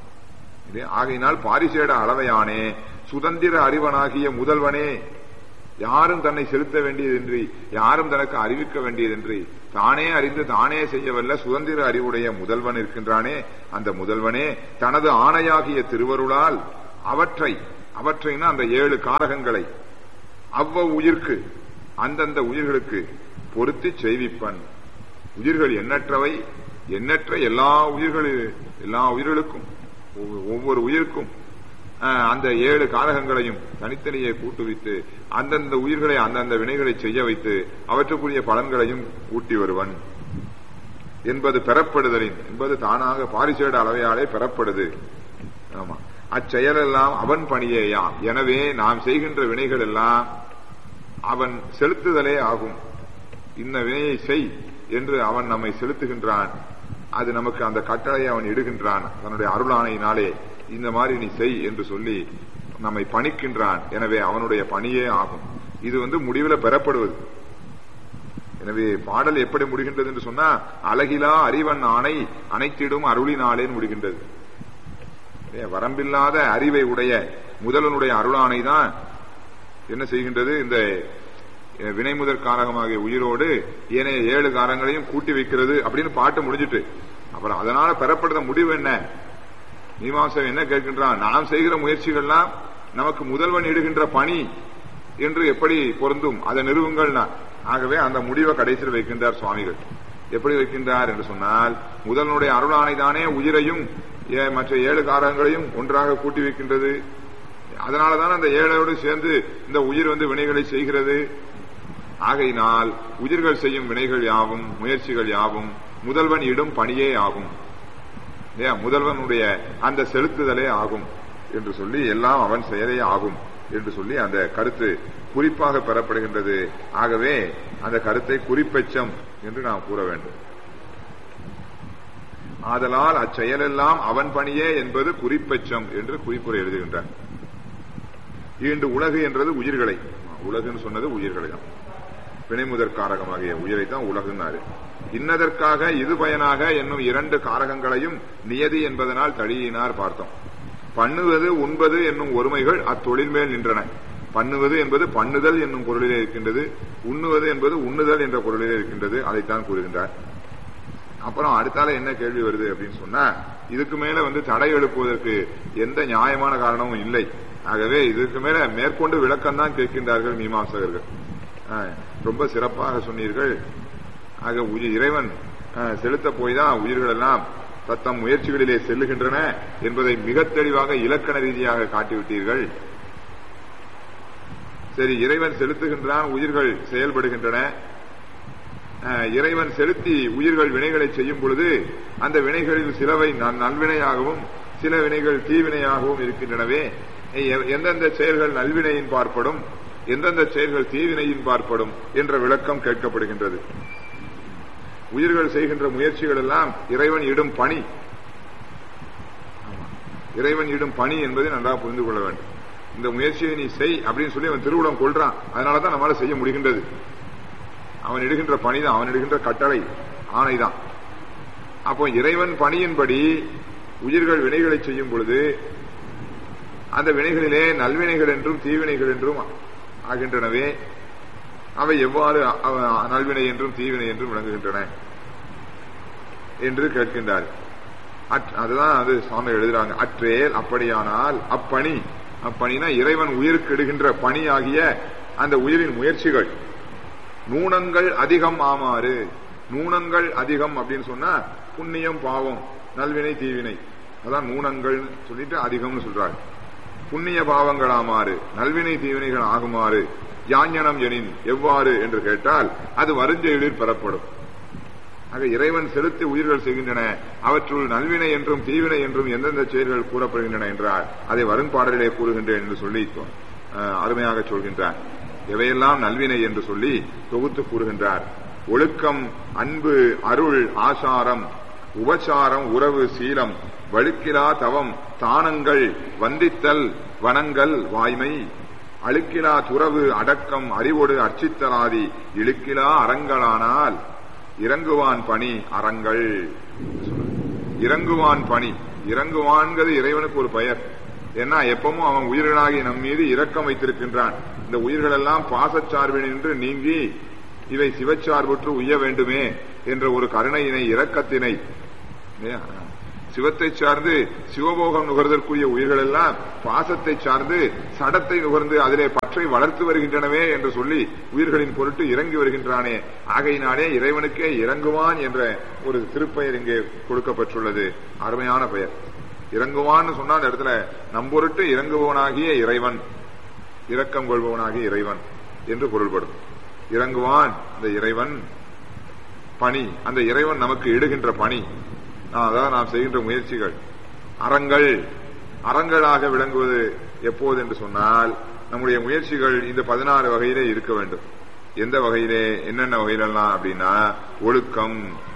இது ஆகையினால் பாரிசேட அளவையானே சுதந்திர அறிவனாகிய முதல்வனே யாரும் தன்னை செலுத்த வேண்டியதின்றி யாரும் தனக்கு அறிவிக்க வேண்டியதின்றி தானே அறிந்து தானே செய்யவல்ல சுதந்திர அறிவுடைய முதல்வன் இருக்கின்றானே அந்த முதல்வனே தனது ஆணையாகிய திருவருளால் அவற்றை அவற்றைனா அந்த ஏழு காரகங்களை அவ்வ உயிர்க்கு அந்தந்த உயிர்களுக்கு பொருத்தி செய்விப்பன் உயிர்கள் எண்ணற்றவை எண்ணற்ற எல்லா உயிர்கள் எல்லா உயிர்களுக்கும் ஒவ்வொரு- ஒவ்வொரு உயிருக்கும் அஹ், அந்த ஏழு காரகங்களையும் தனித்தனியே கூட்டுவித்து அந்தந்த உயிர்களை அந்தந்த வினைகளை செய்ய வைத்து அவற்றுக்குரிய பலன்களையும் கூட்டி வருவன் என்பது பெறப்படுதலின் என்பது தானாக பாரிசேட அளவையாலே பெறப்படுது ஆமா அச்செயலெல்லாம் அவன் பணியேயாம் எனவே நாம் செய்கின்ற வினைகள் எல்லாம் அவன் செலுத்துதலே ஆகும் இன்ன வினையை செய் என்று அவன் நம்மை செலுத்துகின்றான் அது நமக்கு அந்த கட்டளையை அவன் இடுகின்றான் தன்னுடைய அருளாணையினாலே இந்த மாதிரி நீ செய் என்று சொல்லி நம்மை பணிக்கின்றான் எனவே அவனுடைய பணியே ஆகும் இது வந்து முடிவில் பெறப்படுவது எனவே பாடல் எப்படி முடிகின்றது என்று சொன்னா அழகிலா அறிவன் ஆணை அனைத்திடும் அருளினாலே முடிகின்றது ஏ, வரம்பில்லாத அறிவை உடைய முதலனுடைய அருளாணை தான் என்ன செய்கின்றது இந்த அஹ், வினைமுதற் காரகமாகிய உயிரோடு ஏனைய ஏழு காரங்களையும் கூட்டி வைக்கிறது அப்படின்னு பாட்டு முடிஞ்சிட்டு அப்புறம் அதனால பெறப்படுற முடிவு என்ன மீமாசம் என்ன கேட்கின்றான் நாம் செய்கிற முயற்சிகள்லாம் நமக்கு முதல்வன் இடுகின்ற பணி என்று எப்படி பொருந்தும் அதை நிறுவுங்கள்னா ஆகவே அந்த முடிவை கடைசியில் வைக்கின்றார் சுவாமிகள் எப்படி வைக்கின்றார் என்று சொன்னால் முதல்வனுடைய அருளாணை தானே உயிரையும் ஏ- மற்ற ஏழு காரங்களையும் ஒன்றாக கூட்டி வைக்கின்றது அதனாலதான் அந்த ஏழையோடு சேர்ந்து இந்த உயிர் வந்து வினைகளை செய்கிறது ஆகையினால் உயிர்கள் செய்யும் வினைகள் யாவும் முயற்சிகள் யாவும் முதல்வன் இடும் பணியே ஆகும் இல்லையா முதல்வனுடைய அந்த செலுத்துதலே ஆகும் என்று சொல்லி எல்லாம் அவன் செயலே ஆகும் என்று சொல்லி அந்த கருத்து குறிப்பாக பெறப்படுகின்றது ஆகவே அந்த கருத்தை குறிப்பெச்சம் என்று நாம் கூற வேண்டும் ஆதலால் அச்செயலெல்லாம் அவன் பணியே என்பது குறிப்பெச்சம் என்று குறிப்புரை எழுதுகின்றார் ஈண்டு உலகு என்றது உயிர்களை உலகுன்னு சொன்னது உயிர்களை தான் பிணைமுதற் காரகமாகிய உயிரை தான் உலகுன்னாரு இன்னதற்காக இது பயனாக என்னும் இரண்டு காரகங்களையும் நியதி என்பதனால் தழியினார் பார்த்தோம் பண்ணுவது உண்பது என்னும் ஒருமைகள் அத்தொழில் மேல் நின்றன பண்ணுவது என்பது பண்ணுதல் என்னும் பொருளிலே இருக்கின்றது உண்ணுவது என்பது உண்ணுதல் என்ற பொருளிலே இருக்கின்றது அதைத்தான் கூறுகின்றார் அப்புறம் அடுத்தால என்ன கேள்வி வருது அப்படின்னு சொன்னா இதுக்கு மேல வந்து தடை எழுப்புவதற்கு எந்த நியாயமான காரணமும் இல்லை ஆகவே இதுக்கு மேல மேற்கொண்டு விளக்கம் தான் கேட்கின்றார்கள் மீமாசகர்கள் ஆஹ், ரொம்ப சிறப்பாக சொன்னீர்கள் ஆக உயி- இறைவன் ஆஹ், செலுத்த போய் தான் உயிர்கள் எல்லாம் தத்தம் முயற்சிகளிலே செல்லுகின்றன என்பதை மிக தெளிவாக இலக்கண ரீதியாக காட்டிவிட்டீர்கள் சரி இறைவன் செலுத்துகின்றான் உயிர்கள் செயல்படுகின்றன அஹ், இறைவன் செலுத்தி உயிர்கள் வினைகளை செய்யும் பொழுது அந்த வினைகளில் சிலவை நல்- நல்வினையாகவும் சில வினைகள் தீவினையாகவும் இருக்கின்றனவே எ- எந்தெந்த செயல்கள் நல்வினையின் பார்ப்படும் எந்தெந்த செயல்கள் தீவினையின் பார்ப்படும் என்ற விளக்கம் கேட்கப்படுகின்றது உயிர்கள் செய்கின்ற முயற்சிகள் எல்லாம் இறைவன் இடும் பணி ஆமா. இறைவன் இடும் பணி என்பதை நன்றாக புரிந்து கொள்ள வேண்டும் இந்த முயற்சியை நீ செய் அப்படின்னு சொல்லி அவன் திருவுளம் கொள்றான் அதனாலதான் நம்மளால செய்ய முடிகின்றது அவன் இடுகின்ற பணிதான் அவன் இடுகின்ற கட்டளை ஆணைதான் அப்போ இறைவன் பணியின்படி உயிர்கள் வினைகளை செய்யும் பொழுது அந்த வினைகளிலே நல்வினைகள் என்றும் தீவினைகள் என்றும் ஆகின்றனவே அவை எவ்வாறு அவ- நல்வினை என்றும் தீவினை என்றும் விளங்குகின்றன என்று கேட்கின்றார் அற்- அதுதான் அது சுவாமி எழுதுறாங்க அற்றேல் அப்படியானால் அப்பணி அப்பணினா இறைவன் உயிருக்கு இடுகின்ற பணியாகிய அந்த உயிரின் முயற்சிகள் நூனங்கள் அதிகம் ஆமாறு நூனங்கள் அதிகம் அப்படின்னு சொன்னா புண்ணியம் பாவம் நல்வினை தீவினை அதான் நூனங்கள் சொல்லிட்டு அதிகம்னு சொல்றாங்க புண்ணிய பாவங்களாமாறு நல்வினை தீவினைகள் ஆகுமாறு யாஞனம் எனின் எவ்வாறு என்று கேட்டால் அது வருஞ்செயலில் பெறப்படும் ஆக இறைவன் செலுத்தி உயிர்கள் செய்கின்றன அவற்றுள் நல்வினை என்றும் தீவினை என்றும் எந்தெந்த செயல்கள் கூறப்படுகின்றன என்றால் அதை வருங்பாடலிலே கூறுகின்றேன் என்று சொல்லி அஹ், அருமையாக சொல்கின்றார் எவையெல்லாம் நல்வினை என்று சொல்லி தொகுத்து கூறுகின்றார் ஒழுக்கம் அன்பு அருள் ஆசாரம் உபசாரம் உறவு சீலம் வழுக்கிலா தவம் தானங்கள் வந்தித்தல் வனங்கள் வாய்மை அழுக்கிலா துறவு அடக்கம் அறிவொடு அர்ச்சித்தலாதி இழுக்கிலா அறங்களானால் இறங்குவான் பணி அறங்கள் இறங்குவான் பணி இறங்குவான்கிறது இறைவனுக்கு ஒரு பெயர் ஏன்னா எப்பவும் அவன் உயிர்களாகி நம் மீது இரக்கம் வைத்திருக்கின்றான் இந்த உயிர்கள் எல்லாம் பாசச்சார்பினின்று நீங்கி இவை சிவச்சார்புற்று உய்ய வேண்டுமே என்ற ஒரு கருணையினை இரக்கத்தினை இல்லையா? சிவத்தை சார்ந்து சிவபோகம் நுகர்தற்குரிய உயிர்கள் எல்லாம் பாசத்தை சார்ந்து சடத்தை நுகர்ந்து அதிலே பற்றை வளர்த்து வருகின்றனவே என்று சொல்லி உயிர்களின் பொருட்டு இறங்கி வருகின்றானே ஆகையினாலே இறைவனுக்கே இறங்குவான் என்ற ஒரு திருப்பெயர் இங்கே கொடுக்கப்பட்டுள்ளது அருமையான பெயர் இறங்குவான்னு சொன்னா அந்த இடத்துல நம்பொருட்டு இறங்குபவனாகிய இறைவன் இரக்கம் கொள்பவனாகிய இறைவன் என்று பொருள்படும் இறங்குவான் அந்த இறைவன் பணி அந்த இறைவன் நமக்கு இடுகின்ற பணி ஆ, அதாவது நாம் செய்கின்ற முயற்சிகள் அறங்கள் அறங்களாக விளங்குவது எப்போது என்று சொன்னால் நம்முடைய முயற்சிகள் இந்த பதினாறு வகையிலே இருக்க வேண்டும் எந்த வகையிலே என்னென்ன வகையிலெல்லாம் அப்படின்னா ஒழுக்கம்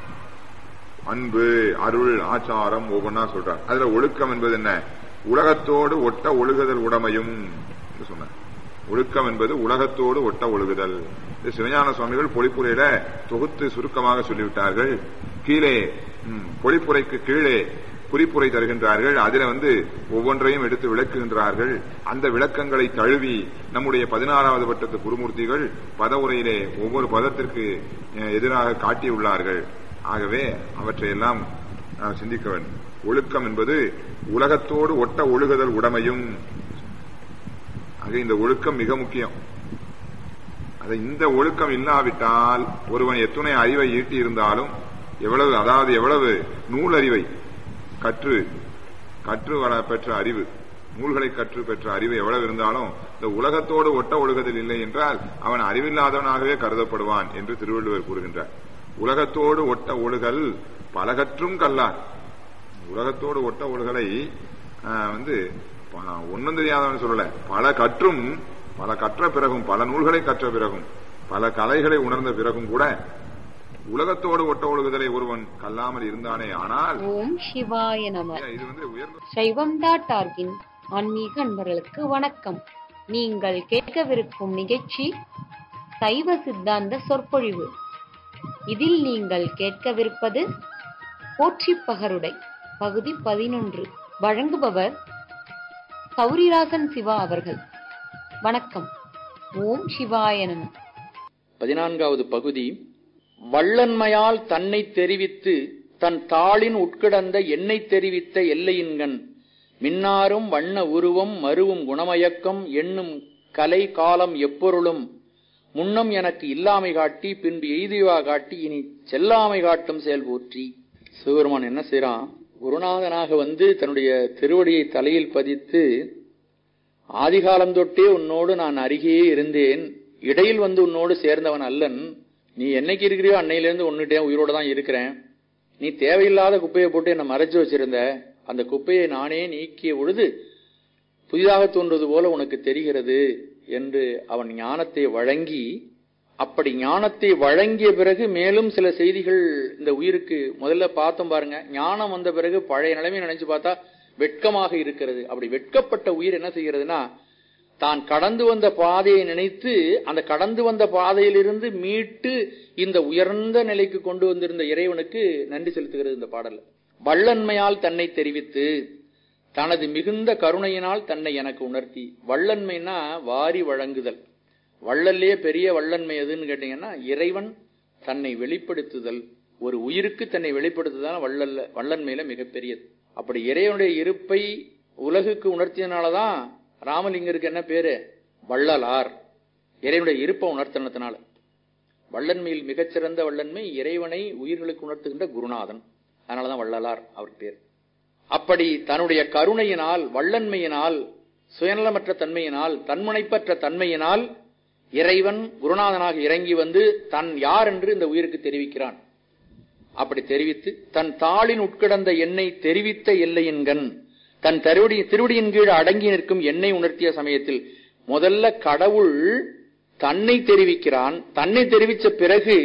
அன்பு அருள் ஆச்சாரம் ஒவ்வொன்றா சொல்றார் அதுல ஒழுக்கம் என்பது என்ன உலகத்தோடு ஒட்ட ஒழுகுதல் உடமையும் என்று சொன்னார் ஒழுக்கம் என்பது உலகத்தோடு ஒட்ட ஒழுகுதல் இது சிவஞான சுவாமிகள் பொழிப்புரையில தொகுத்து சுருக்கமாக சொல்லிவிட்டார்கள் கீழே ம், பொழிப்புரைக்கு கீழே குறிப்புரை தருகின்றார்கள் அதில வந்து ஒவ்வொன்றையும் எடுத்து விளக்குகின்றார்கள் அந்த விளக்கங்களை தழுவி நம்முடைய பதினாறாவது பட்டத்து குருமூர்த்திகள் பதவுரையிலே ஒவ்வொரு பதத்திற்கு அஹ், எதிராக காட்டியுள்ளார்கள் ஆகவே அவற்றையெல்லாம் நாம் சிந்திக்க வேண்டும் ஒழுக்கம் என்பது உலகத்தோடு ஒட்ட ஒழுகுதல் உடமையும் ஆக இந்த ஒழுக்கம் மிக முக்கியம் அது இந்த ஒழுக்கம் இல்லாவிட்டால் ஒருவன் எத்துணை அறிவை ஈட்டி இருந்தாலும் எவ்வளவு அதாவது எவ்வளவு நூல் அறிவை கற்று கற்று வர பெற்ற அறிவு நூல்களை கற்று பெற்ற அறிவு எவ்வளவு இருந்தாலும் இந்த உலகத்தோடு ஒட்ட ஒழுகுதல் இல்லை என்றால் அவன் அறிவில்லாதவனாகவே கருதப்படுவான் என்று திருவள்ளுவர் கூறுகின்றார் உலகத்தோடு ஒட்ட ஒழுகல் பலகற்றும் கல்லார் உலகத்தோடு ஒட்ட ஒழுகலை ஆஹ், வந்து ப- ஒண்ணும் தெரியாதவன் சொல்லல பல கற்றும் பல கற்ற பிறகும் பல நூல்களை கற்ற பிறகும் பல கலைகளை உணர்ந்த பிறகும் கூட உலகத்தோடு ஒட்ட ஒழுகுதலை ஒருவன் கல்லாமல் இருந்தானே ஆனால் ஓம் சிவாய நம இது வந்து உயர்ந்த சைவம் டாட் ஆர்கின் ஆன்மீக அன்பர்களுக்கு வணக்கம் நீங்கள் கேட்கவிருக்கும் நிகழ்ச்சி சைவ சித்தாந்த சொற்பொழிவு இதில் நீங்கள் கேட்கவிருப்பது போற்றிப் பகருடை பகுதி பதினொன்று வழங்குபவர் சௌரிராசன் சிவா அவர்கள் வணக்கம் ஓம் சிவாய நம பதினான்காவது பகுதி வள்ளன்மையால் தன்னை தெரிவித்து தன் தாளின் உட்கிடந்த எண்ணை தெரிவித்த எல்லையின்கண் மின்னாரும் வண்ண உருவம் மருவும் குணமயக்கம் எண்ணும் கலை காலம் எப்பொருளும் முன்னம் எனக்கு இல்லாமை காட்டி பின்பு எய்திவா காட்டி இனி செல்லாமை காட்டும் செயல் போற்றி சிவபெருமான் என்ன செய்றான் குருநாதனாக வந்து தன்னுடைய திருவடியை தலையில் பதித்து ஆதிகாலம் தொட்டே உன்னோடு நான் அருகே இருந்தேன் இடையில் வந்து உன்னோடு சேர்ந்தவன் அல்லன் நீ என்னைக்கு இருக்கிறியோ அன்னையிலிருந்து உன்னிட்டே உயிரோட தான் இருக்கிறேன் நீ தேவையில்லாத குப்பையை போட்டு என்னை மறைச்சு வச்சிருந்த அந்த குப்பையை நானே நீக்கிய பொழுது புதிதாக தோன்றுவது போல உனக்கு தெரிகிறது என்று அவன் ஞானத்தை வழங்கி அப்படி ஞானத்தை வழங்கிய பிறகு மேலும் சில செய்திகள் இந்த உயிருக்கு முதல்ல பார்த்தோம் பாருங்க ஞானம் வந்த பிறகு பழைய நிலைமை நினைச்சு பார்த்தா வெட்கமாக இருக்கிறது அப்படி வெட்கப்பட்ட உயிர் என்ன செய்கிறதுனா தான் கடந்து வந்த பாதையை நினைத்து அந்த கடந்து வந்த பாதையிலிருந்து மீட்டு இந்த உயர்ந்த நிலைக்கு கொண்டு வந்திருந்த இறைவனுக்கு நன்றி செலுத்துகிறது இந்த பாடல் வள்ளன்மையால் தன்னை தெரிவித்து தனது மிகுந்த கருணையினால் தன்னை எனக்கு உணர்த்தி வள்ளன்மைனா வாரி வழங்குதல் வள்ளல்லே பெரிய வள்ளன்மை எதுன்னு கேட்டீங்கன்னா இறைவன் தன்னை வெளிப்படுத்துதல் ஒரு உயிருக்கு தன்னை வெளிப்படுத்துதல் வள்ளல்ல வள்ளன்மையில மிகப்பெரியது அப்படி இறைவனுடைய இருப்பை உலகுக்கு உணர்த்தியனாலதான் ராமலிங்கருக்கு என்ன பேரு வள்ளலார் இறைவனுடைய இருப்பை உணர்த்தினதுனால வள்ளன்மையில் மிகச்சிறந்த வள்ளன்மை இறைவனை உயிர்களுக்கு உணர்த்துகின்ற குருநாதன் அதனாலதான் வள்ளலார் அவர் பேர் அப்படி தன்னுடைய கருணையினால் வள்ளன்மையினால் சுயநலமற்ற தன்மையினால் தன்முனைப்பற்ற தன்மையினால் இறைவன் குருநாதனாக இறங்கி வந்து தன் யார் என்று இந்த உயிருக்கு தெரிவிக்கிறான் அப்படி தெரிவித்து தன் தாளின் உட்கிடந்த எண்ணெய் தெரிவித்த எல்லையின்கண் தன் திருவடி திருவடியின் கீழ் அடங்கி நிற்கும் எண்ணெய் உணர்த்திய சமயத்தில் முதல்ல கடவுள் தன்னை தெரிவிக்கிறான் தன்னை தெரிவித்த பிறகு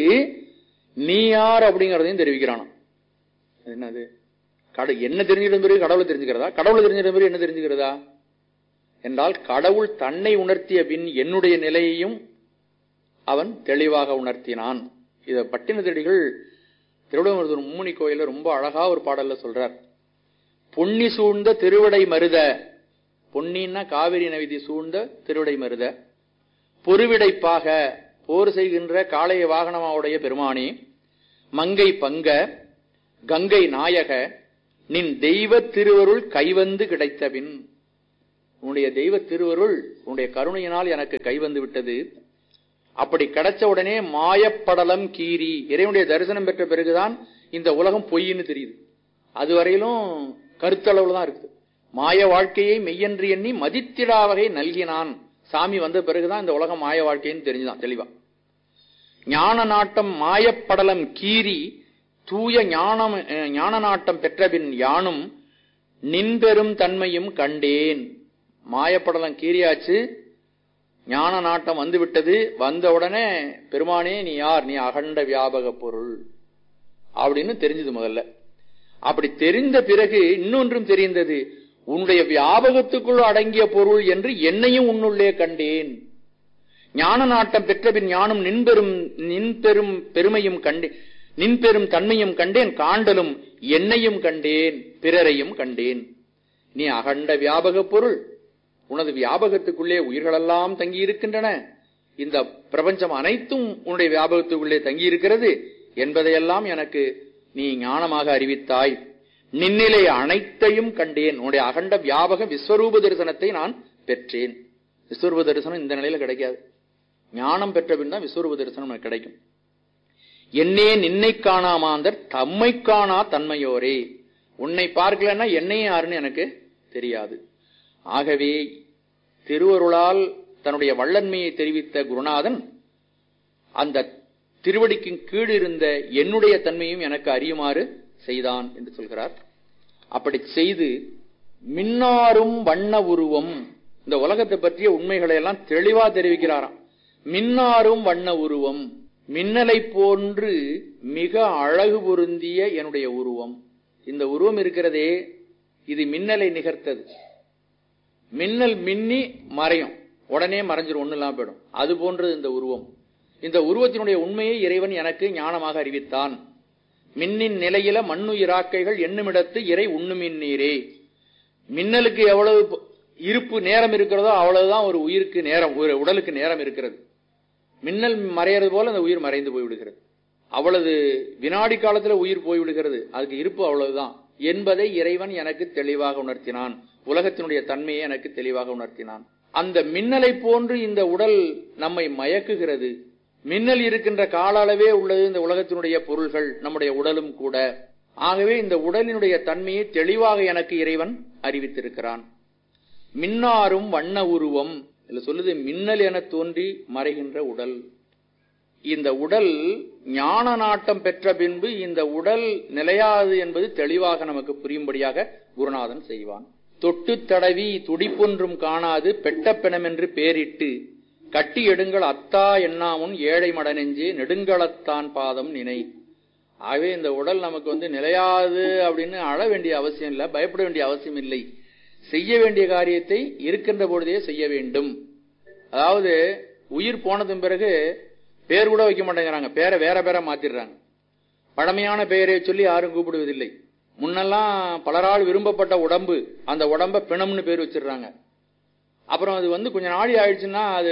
நீ யார் அப்படிங்கறதையும் தெரிவிக்கிறான் என்னது கட என்ன தெரிஞ்சிருந்த பிறகு கடவுளை தெரிஞ்சுக்கிறதா கடவுளை தெரிஞ்சிருந்த பிறகு என்ன தெரிஞ்சுக்கிறதா என்றால் கடவுள் தன்னை உணர்த்திய பின் என்னுடைய நிலையையும் அவன் தெளிவாக உணர்த்தினான் இத பட்டினத்தடிகள் திருவிடமருதூர் மும்முனி கோயில ரொம்ப அழகா ஒரு பாடல்ல சொல்றார் பொன்னி சூழ்ந்த திருவடை மருத பொன்னின்னா காவிரி நவிதி சூழ்ந்த திருவிடை மருத பொருவிடைப்பாக போர் செய்கின்ற காளைய வாகனமாவுடைய பெருமானே மங்கை பங்க கங்கை நாயக நின் தெய்வ திருவருள் கைவந்து கிடைத்தபின் உன்னுடைய தெய்வ திருவருள் உன்னுடைய கருணையினால் எனக்கு கைவந்து விட்டது அப்படி கிடைச்ச உடனே மாயப்படலம் கீரி இறைவனுடைய தரிசனம் பெற்ற பிறகுதான் இந்த உலகம் பொய்ன்னு தெரியுது அதுவரையிலும் கருத்தளவுல தான் இருக்குது மாய வாழ்க்கையை மெய்யன்று எண்ணி மதித்திடா வகை நல்கினான் சாமி வந்த பிறகுதான் இந்த உலகம் மாய வாழ்க்கைன்னு தெரிஞ்சுதான் தெளிவா ஞான நாட்டம் மாயப்படலம் கீறி தூய ஞானம் அஹ், ஞான நாட்டம் பெற்றபின் யானும் நின்பெரும் தன்மையும் கண்டேன் மாயப்படலம் கீறியாச்சு ஞான நாட்டம் வந்து விட்டது வந்த உடனே பெருமானே நீ யார் நீ அகண்ட வியாபக பொருள் அப்படின்னு தெரிஞ்சது முதல்ல அப்படி தெரிந்த பிறகு இன்னொன்றும் தெரிந்தது உன்னுடைய வியாபகத்துக்குள் அடங்கிய பொருள் என்று என்னையும் உன்னுள்ளே கண்டேன் ஞான நாட்டம் பெற்றபின் ஞானம் நின்பெரும் நின்பெரும் பெருமையும் கண்டேன் நின்பெரும் தன்மையும் கண்டேன் காண்டலும் என்னையும் கண்டேன் பிறரையும் கண்டேன் நீ அகண்ட வியாபக பொருள் உனது வியாபகத்துக்குள்ளே உயிர்களெல்லாம் தங்கி இருக்கின்றன இந்த பிரபஞ்சம் அனைத்தும் உன்னுடைய வியாபகத்துக்குள்ளே தங்கி இருக்கிறது என்பதையெல்லாம் எனக்கு நீ ஞானமாக அறிவித்தாய் நின்னிலை அனைத்தையும் கண்டேன் உன்னுடைய அகண்ட வியாபக விஸ்வரூப தரிசனத்தை நான் பெற்றேன் விஸ்வரூப தரிசனம் இந்த நிலையில கிடைக்காது ஞானம் பெற்ற பின் தான் விஸ்வரூப தரிசனம் எனக்கு கிடைக்கும் என்னே நின்னை காணாமாந்தர் தம்மை காணா தன்மையோரே உன்னை பார்க்கலன்னா என்னையும் யாருன்னு எனக்கு தெரியாது ஆகவே திருவருளால் தன்னுடைய வள்ளன்மையை தெரிவித்த குருநாதன் அந்த திருவடிக்கு கீழ் இருந்த என்னுடைய தன்மையும் எனக்கு அறியுமாறு செய்தான் என்று சொல்கிறார் அப்படி செய்து மின்னாரும் வண்ண உருவம் இந்த உலகத்தை பற்றிய உண்மைகளை எல்லாம் தெளிவா தெரிவிக்கிறாராம் மின்னாரும் வண்ண உருவம் மின்னலை போன்று மிக அழகு பொருந்திய என்னுடைய உருவம் இந்த உருவம் இருக்கிறதே இது மின்னலை நிகர்த்தது மின்னல் மின்னி மறையும் உடனே மறைஞ்சிரும் ஒண்ணு இல்லாம போயிடும் அது போன்றது இந்த உருவம் இந்த உருவத்தினுடைய உண்மையை இறைவன் எனக்கு ஞானமாக அறிவித்தான் மின்னின் நிலையில மண்ணுயிராக்கைகள் எண்ணுமிடத்து இறை உண்ணுமின் நீரே மின்னலுக்கு எவ்வளவு ப- இருப்பு நேரம் இருக்கிறதோ அவ்வளவுதான் ஒரு உயிருக்கு நேரம் ஒரு உடலுக்கு நேரம் இருக்கிறது மின்னல் மறையறது போல அந்த உயிர் மறைந்து போய்விடுகிறது அவ்வளவு வினாடி காலத்துல உயிர் போய்விடுகிறது அதுக்கு இருப்பு அவ்வளவுதான் என்பதை இறைவன் எனக்கு தெளிவாக உணர்த்தினான் உலகத்தினுடைய தன்மையை எனக்கு தெளிவாக உணர்த்தினான் அந்த மின்னலை போன்று இந்த உடல் நம்மை மயக்குகிறது மின்னல் இருக்கின்ற கால அளவே உள்ளது இந்த உலகத்தினுடைய பொருள்கள் நம்முடைய உடலும் கூட ஆகவே இந்த உடலினுடைய தன்மையை தெளிவாக எனக்கு இறைவன் அறிவித்திருக்கிறான் மின்னாரும் வண்ண உருவம் இதுல சொல்லுது மின்னல் என தோன்றி மறைகின்ற உடல் இந்த உடல் ஞான நாட்டம் பெற்ற பின்பு இந்த உடல் நிலையாது என்பது தெளிவாக நமக்கு புரியும்படியாக குருநாதன் செய்வான் தொட்டு தடவி துடிப்பொன்றும் காணாது பெட்ட பிணமென்று பேரிட்டு கட்டி எடுங்கள் அத்தா எண்ணாமுன் ஏழை மடநெஞ்சு நெடுங்களத்தான் பாதம் நினை ஆகவே இந்த உடல் நமக்கு வந்து நிலையாது அப்படின்னு அழ வேண்டிய அவசியம் இல்லை பயப்பட வேண்டிய அவசியம் இல்லை செய்ய வேண்டிய காரியத்தை இருக்கின்ற பொழுதே செய்ய வேண்டும் அதாவது உயிர் போனதும் பிறகு பேர் கூட வைக்க மாட்டேங்கிறாங்க பேரை வேற பேரா மாத்திடுறாங்க பழமையான பெயரை சொல்லி யாரும் கூப்பிடுவதில்லை முன்னெல்லாம் பலரால் விரும்பப்பட்ட உடம்பு அந்த உடம்ப பிணம்னு பேர் வச்சிடுறாங்க அப்புறம் அது வந்து கொஞ்ச நாளி ஆயிடுச்சுன்னா அது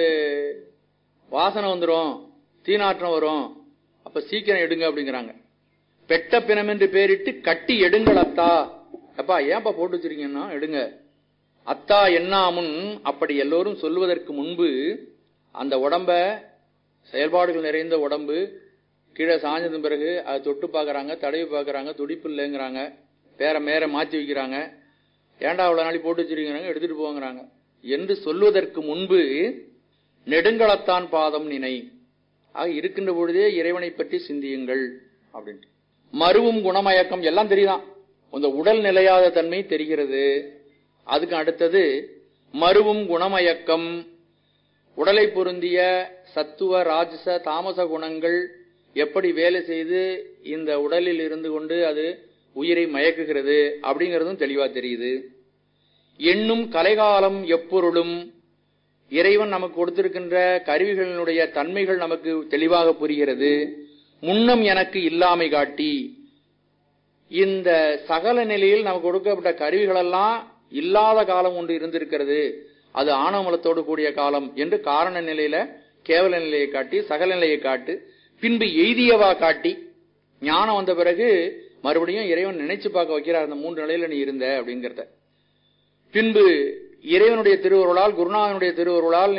வாசனை வந்துடும் தீநாற்றம் வரும் அப்ப சீக்கிரம் எடுங்க அப்படிங்கிறாங்க பெட்ட பிணம் என்று பேரிட்டு கட்டி எடுங்கள் அத்தா அப்பா ஏன்பா போட்டு வச்சிருக்கீங்கன்னா எடுங்க அத்தா என்னாமுன் அப்படி எல்லோரும் சொல்லுவதற்கு முன்பு அந்த உடம்ப செயல்பாடுகள் நிறைந்த உடம்பு கீழே சாஞ்சதும் பிறகு அதை தொட்டு பார்க்கறாங்க தடவி பார்க்கறாங்க துடிப்பு இல்லைங்கிறாங்க பேர மேர மாத்தி வைக்கிறாங்க ஏன்டா அவ்வளவு நாளை போட்டு வச்சிருக்கிறாங்க எடுத்துட்டு போங்கிறாங்க என்று சொல்வதற்கு முன்பு நெடுங்களத்தான் பாதம் நினை ஆக இருக்கின்ற பொழுதே இறைவனை பற்றி சிந்தியுங்கள் அப்படின்ட்டு மருவும் குணமயக்கம் எல்லாம் தெரியுதான் இந்த உடல் நிலையாத தன்மை தெரிகிறது அதுக்கு அடுத்தது மருவும் குணமயக்கம் உடலை பொருந்திய சத்துவ ராஜச தாமச குணங்கள் எப்படி வேலை செய்து இந்த உடலில் இருந்து கொண்டு அது உயிரை மயக்குகிறது அப்படிங்கறதும் தெளிவா தெரியுது எண்ணும் கலைகாலம் எப்பொருளும் இறைவன் நமக்கு கொடுத்திருக்கின்ற கருவிகளினுடைய தன்மைகள் நமக்கு தெளிவாக புரிகிறது முன்னம் எனக்கு இல்லாமை காட்டி இந்த சகல நிலையில் நமக்கு கொடுக்கப்பட்ட கருவிகளெல்லாம் இல்லாத காலம் ஒன்று இருந்திருக்கிறது அது ஆணவமலத்தோடு கூடிய காலம் என்று காரண நிலையில கேவல நிலையை காட்டி சகல நிலையை காட்டு பின்பு எய்தியவா காட்டி ஞானம் வந்த பிறகு மறுபடியும் இறைவன் நினைச்சு பார்க்க வைக்கிறார் அந்த மூன்று நிலையில நீ இருந்த அப்படிங்கிறத பின்பு இறைவனுடைய திருவருளால் குருநாதனுடைய திருவருளால்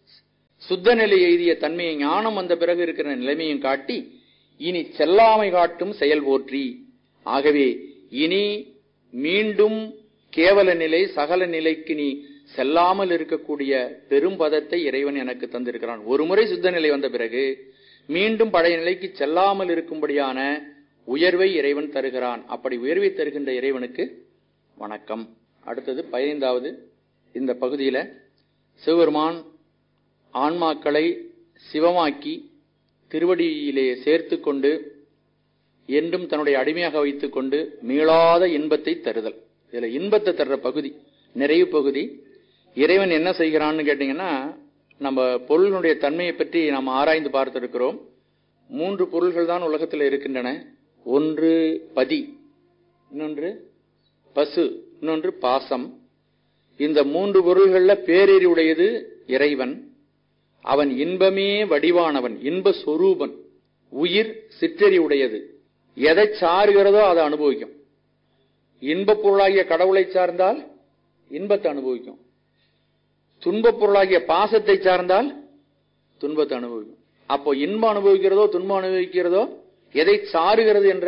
சுத்த நிலை எய்திய தன்மையை ஞானம் வந்த பிறகு இருக்கிற நிலைமையும் காட்டி இனி செல்லாமை காட்டும் செயல் போற்றி ஆகவே இனி மீண்டும் கேவல நிலை சகல நிலைக்கு நீ செல்லாமல் இருக்கக்கூடிய பெரும் பதத்தை இறைவன் எனக்கு தந்திருக்கிறான் ஒரு முறை சுத்த நிலை வந்த பிறகு மீண்டும் பழைய நிலைக்கு செல்லாமல் இருக்கும்படியான உயர்வை இறைவன் தருகிறான் அப்படி உயர்வை தருகின்ற இறைவனுக்கு வணக்கம் அடுத்தது பதினைந்தாவது இந்த பகுதியில சிவபெருமான் ஆன்மாக்களை சிவமாக்கி திருவடியிலே சேர்த்து கொண்டு என்றும் தன்னுடைய அடிமையாக வைத்துக் கொண்டு மீளாத இன்பத்தை தருதல் இதுல இன்பத்தை தர்ற பகுதி நிறைவு பகுதி இறைவன் என்ன செய்கிறான்னு கேட்டீங்கன்னா நம்ம பொருளினுடைய தன்மையை பற்றி நாம் ஆராய்ந்து பார்த்திருக்கிறோம் மூன்று பொருள்கள் தான் உலகத்தில் இருக்கின்றன ஒன்று பதி இன்னொன்று பசு இன்னொன்று பாசம் இந்த மூன்று பொருள்கள்ல பேரேறி உடையது இறைவன் அவன் இன்பமே வடிவானவன் இன்ப சொரூபன் உயிர் சிற்றறி உடையது எதை சாருகிறதோ அதை அனுபவிக்கும் இன்பப் பொருளாகிய கடவுளை சார்ந்தால் இன்பத்தை அனுபவிக்கும் துன்பப் பொருளாகிய பாசத்தை சார்ந்தால் துன்பத்தை அனுபவிக்கும் அப்போ இன்பம் அனுபவிக்கிறதோ துன்பம் அனுபவிக்கிறதோ எதை சாருகிறது என்ற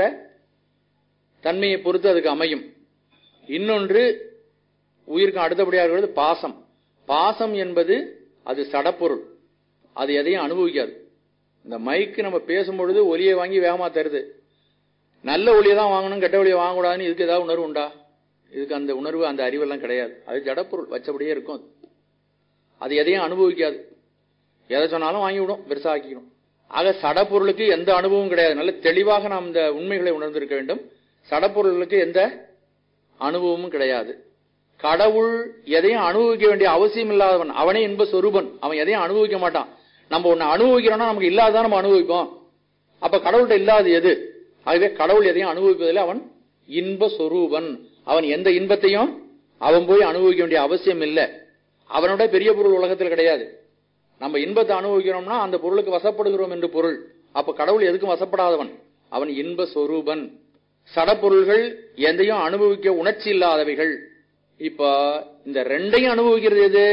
தன்மையை பொறுத்து அதுக்கு அமையும் இன்னொன்று உயிருக்கு அடுத்தபடியாக இருக்கிறது பாசம் பாசம் என்பது அது சடப்பொருள் அது எதையும் அனுபவிக்காது இந்த மைக்கு நம்ம பேசும்பொழுது ஒலியை வாங்கி வேகமா தருது நல்ல ஒலியை தான் வாங்கணும் கெட்ட ஒலியை வாங்கக்கூடாதுன்னு இதுக்கு ஏதாவது உணர்வு உண்டா இதுக்கு அந்த உணர்வு அந்த அறிவெல்லாம் கிடையாது அது ஜடப்பொருள் வச்சபடியே இருக்கும் அது. அது எதையும் அனுபவிக்காது எதை சொன்னாலும் வாங்கி விடும் பெருசா ஆக்கிடும் ஆக சடப்பொருளுக்கு எந்த அனுபவமும் கிடையாது நல்ல தெளிவாக நாம் இந்த உண்மைகளை உணர்ந்திருக்க வேண்டும் சடப்பொருளுக்கு எந்த அனுபவமும் கிடையாது கடவுள் எதையும் அனுபவிக்க வேண்டிய அவசியம் இல்லாதவன் அவனே இன்ப சொரூபன் அவன் எதையும் அனுபவிக்க மாட்டான் நம்ம ஒன்னு அனுபவிக்கிறோம்னா நமக்கு இல்லாததான் நம்ம அனுபவிப்போம் அப்ப கடவுள்கிட்ட இல்லாத எது ஆகவே கடவுள் எதையும் அனுபவிப்பதில் அவன் இன்ப சொரூபன் அவன் எந்த இன்பத்தையும் அவன் போய் அனுபவிக்க வேண்டிய அவசியம் இல்லை அவனோட பெரிய பொருள் உலகத்தில் கிடையாது நம்ம இன்பத்தை அனுபவிக்கிறோம்னா அந்த பொருளுக்கு வசப்படுகிறோம் என்று பொருள் அப்ப கடவுள் எதுக்கும் வசப்படாதவன் அவன் இன்ப சொரூபன் சடப்பொருள்கள் எதையும் அனுபவிக்க உணர்ச்சி இல்லாதவைகள் இப்ப இந்த ரெண்டையும் அனுபவிக்கிறது எது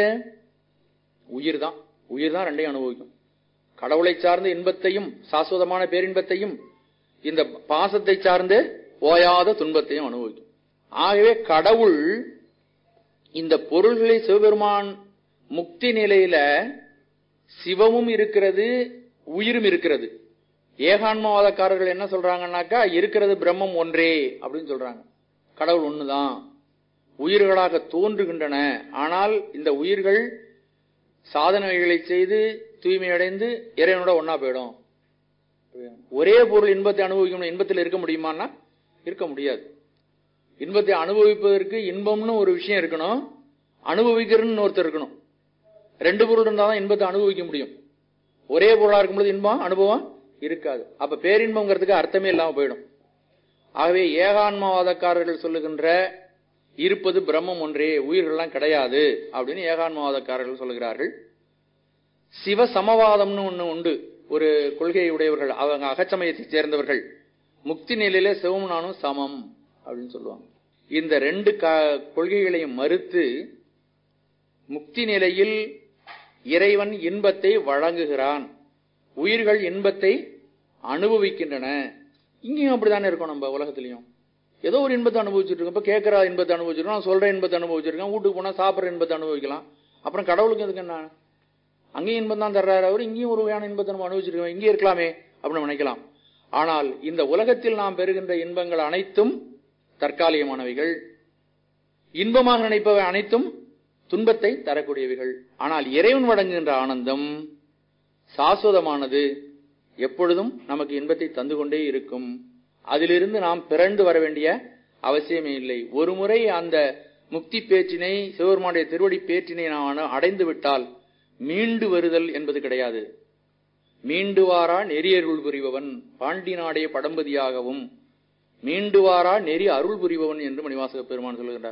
உயிர் தான் உயிர் தான் ரெண்டையும் அனுபவிக்கும் கடவுளை சார்ந்த இன்பத்தையும் சாஸ்வதமான பேரின்பத்தையும் இந்த பாசத்தை சார்ந்து ஓயாத துன்பத்தையும் அனுபவிக்கும் ஆகவே கடவுள் இந்த பொருள்களை சிவபெருமான் முக்தி நிலையில சிவமும் இருக்கிறது உயிரும் இருக்கிறது ஏகான்மவாதக்காரர்கள் என்ன சொல்றாங்கன்னாக்கா இருக்கிறது பிரம்மம் ஒன்றே அப்படின்னு சொல்றாங்க கடவுள் ஒண்ணுதான் உயிர்களாக தோன்றுகின்றன ஆனால் இந்த உயிர்கள் சாதனைகளை செய்து தூய்மையடைந்து இறைவனோட ஒன்னா போயிடும் ஒரே பொருள் இன்பத்தை அனுபவிக்கணும் இன்பத்தில் இருக்க முடியுமான்னா இருக்க முடியாது இன்பத்தை அனுபவிப்பதற்கு இன்பம்னு ஒரு விஷயம் இருக்கணும் அனுபவிக்கிறன்னு ஒருத்தர் இருக்கணும் ரெண்டு பொருள் இருந்தாதான் இன்பத்தை அனுபவிக்க முடியும் ஒரே பொருளா இருக்கும்போது இன்பம் அனுபவம் இருக்காது அப்ப பேரின்பம்ங்கிறதுக்கு அர்த்தமே இல்லாம போயிடும் ஆகவே ஏகான்மவாதக்காரர்கள் சொல்லுகின்ற இருப்பது பிரம்மம் ஒன்றே உயிர்கள்லாம் கிடையாது அப்படின்னு ஏகான்மவாதக்காரர்கள் சொல்லுகிறார்கள் சிவ சமவாதம்னு ஒண்ணு உண்டு ஒரு கொள்கையை உடையவர்கள் அவங்க அகச்சமயத்தை சேர்ந்தவர்கள் முக்தி நிலையில சிவம் நானும் சமம் அப்படின்னு சொல்லுவாங்க இந்த ரெண்டு க- கொள்கைகளையும் மறுத்து முக்தி நிலையில் இறைவன் இன்பத்தை வழங்குகிறான் உயிர்கள் இன்பத்தை அனுபவிக்கின்றன இங்கேயும் அப்படித்தானே இருக்கும் நம்ம உலகத்திலையும் ஏதோ ஒரு இன்பத்தை அனுபவிச்சுட்டு இருக்கோம் இப்ப கேட்கிற இன்பத்தை அனுபவிச்சிருக்கோம் சொல்ற இன்பத்தை அனுபவிச்சிருக்கோம் வீட்டுக்கு போனா சாப்பிடுற இன்பத்தை அனுபவிக்கலாம் அப்புறம் கடவுளுக்கு எதுக்கு என்ன அங்கேயும் இன்பம் தான் தர்றாரு அவர் இங்கேயும் ஒரு வகையான இன்பத்தை நம்ம அனுபவிச்சிருக்கோம் இங்கே இருக்கலாமே அப்படின்னு நம்ம நினைக்கலாம் ஆனால் இந்த உலகத்தில் நாம் பெறுகின்ற இன்பங்கள் அனைத்தும் தற்காலிகமானவைகள் இன்பமாக நினைப்பவை அனைத்தும் துன்பத்தை தரக்கூடியவைகள் ஆனால் இறைவன் வழங்குகின்ற ஆனந்தம் சாஸ்வதமானது எப்பொழுதும் நமக்கு இன்பத்தை தந்து கொண்டே இருக்கும் அதிலிருந்து நாம் பிறண்டு வர வேண்டிய அவசியமே இல்லை ஒரு முறை அந்த முக்தி பேச்சினை சிவபெருமானுடைய திருவடி பேச்சினை நாம் அடைந்து விட்டால் மீண்டு வருதல் என்பது கிடையாது மீண்டு வாரா நெறியருள் புரிபவன் பாண்டி நாடைய படம்பதியாகவும் மீண்டு வாரா நெறி அருள் புரிபவன் என்று மணிவாசக பெருமான் சொல்லுகின்றார்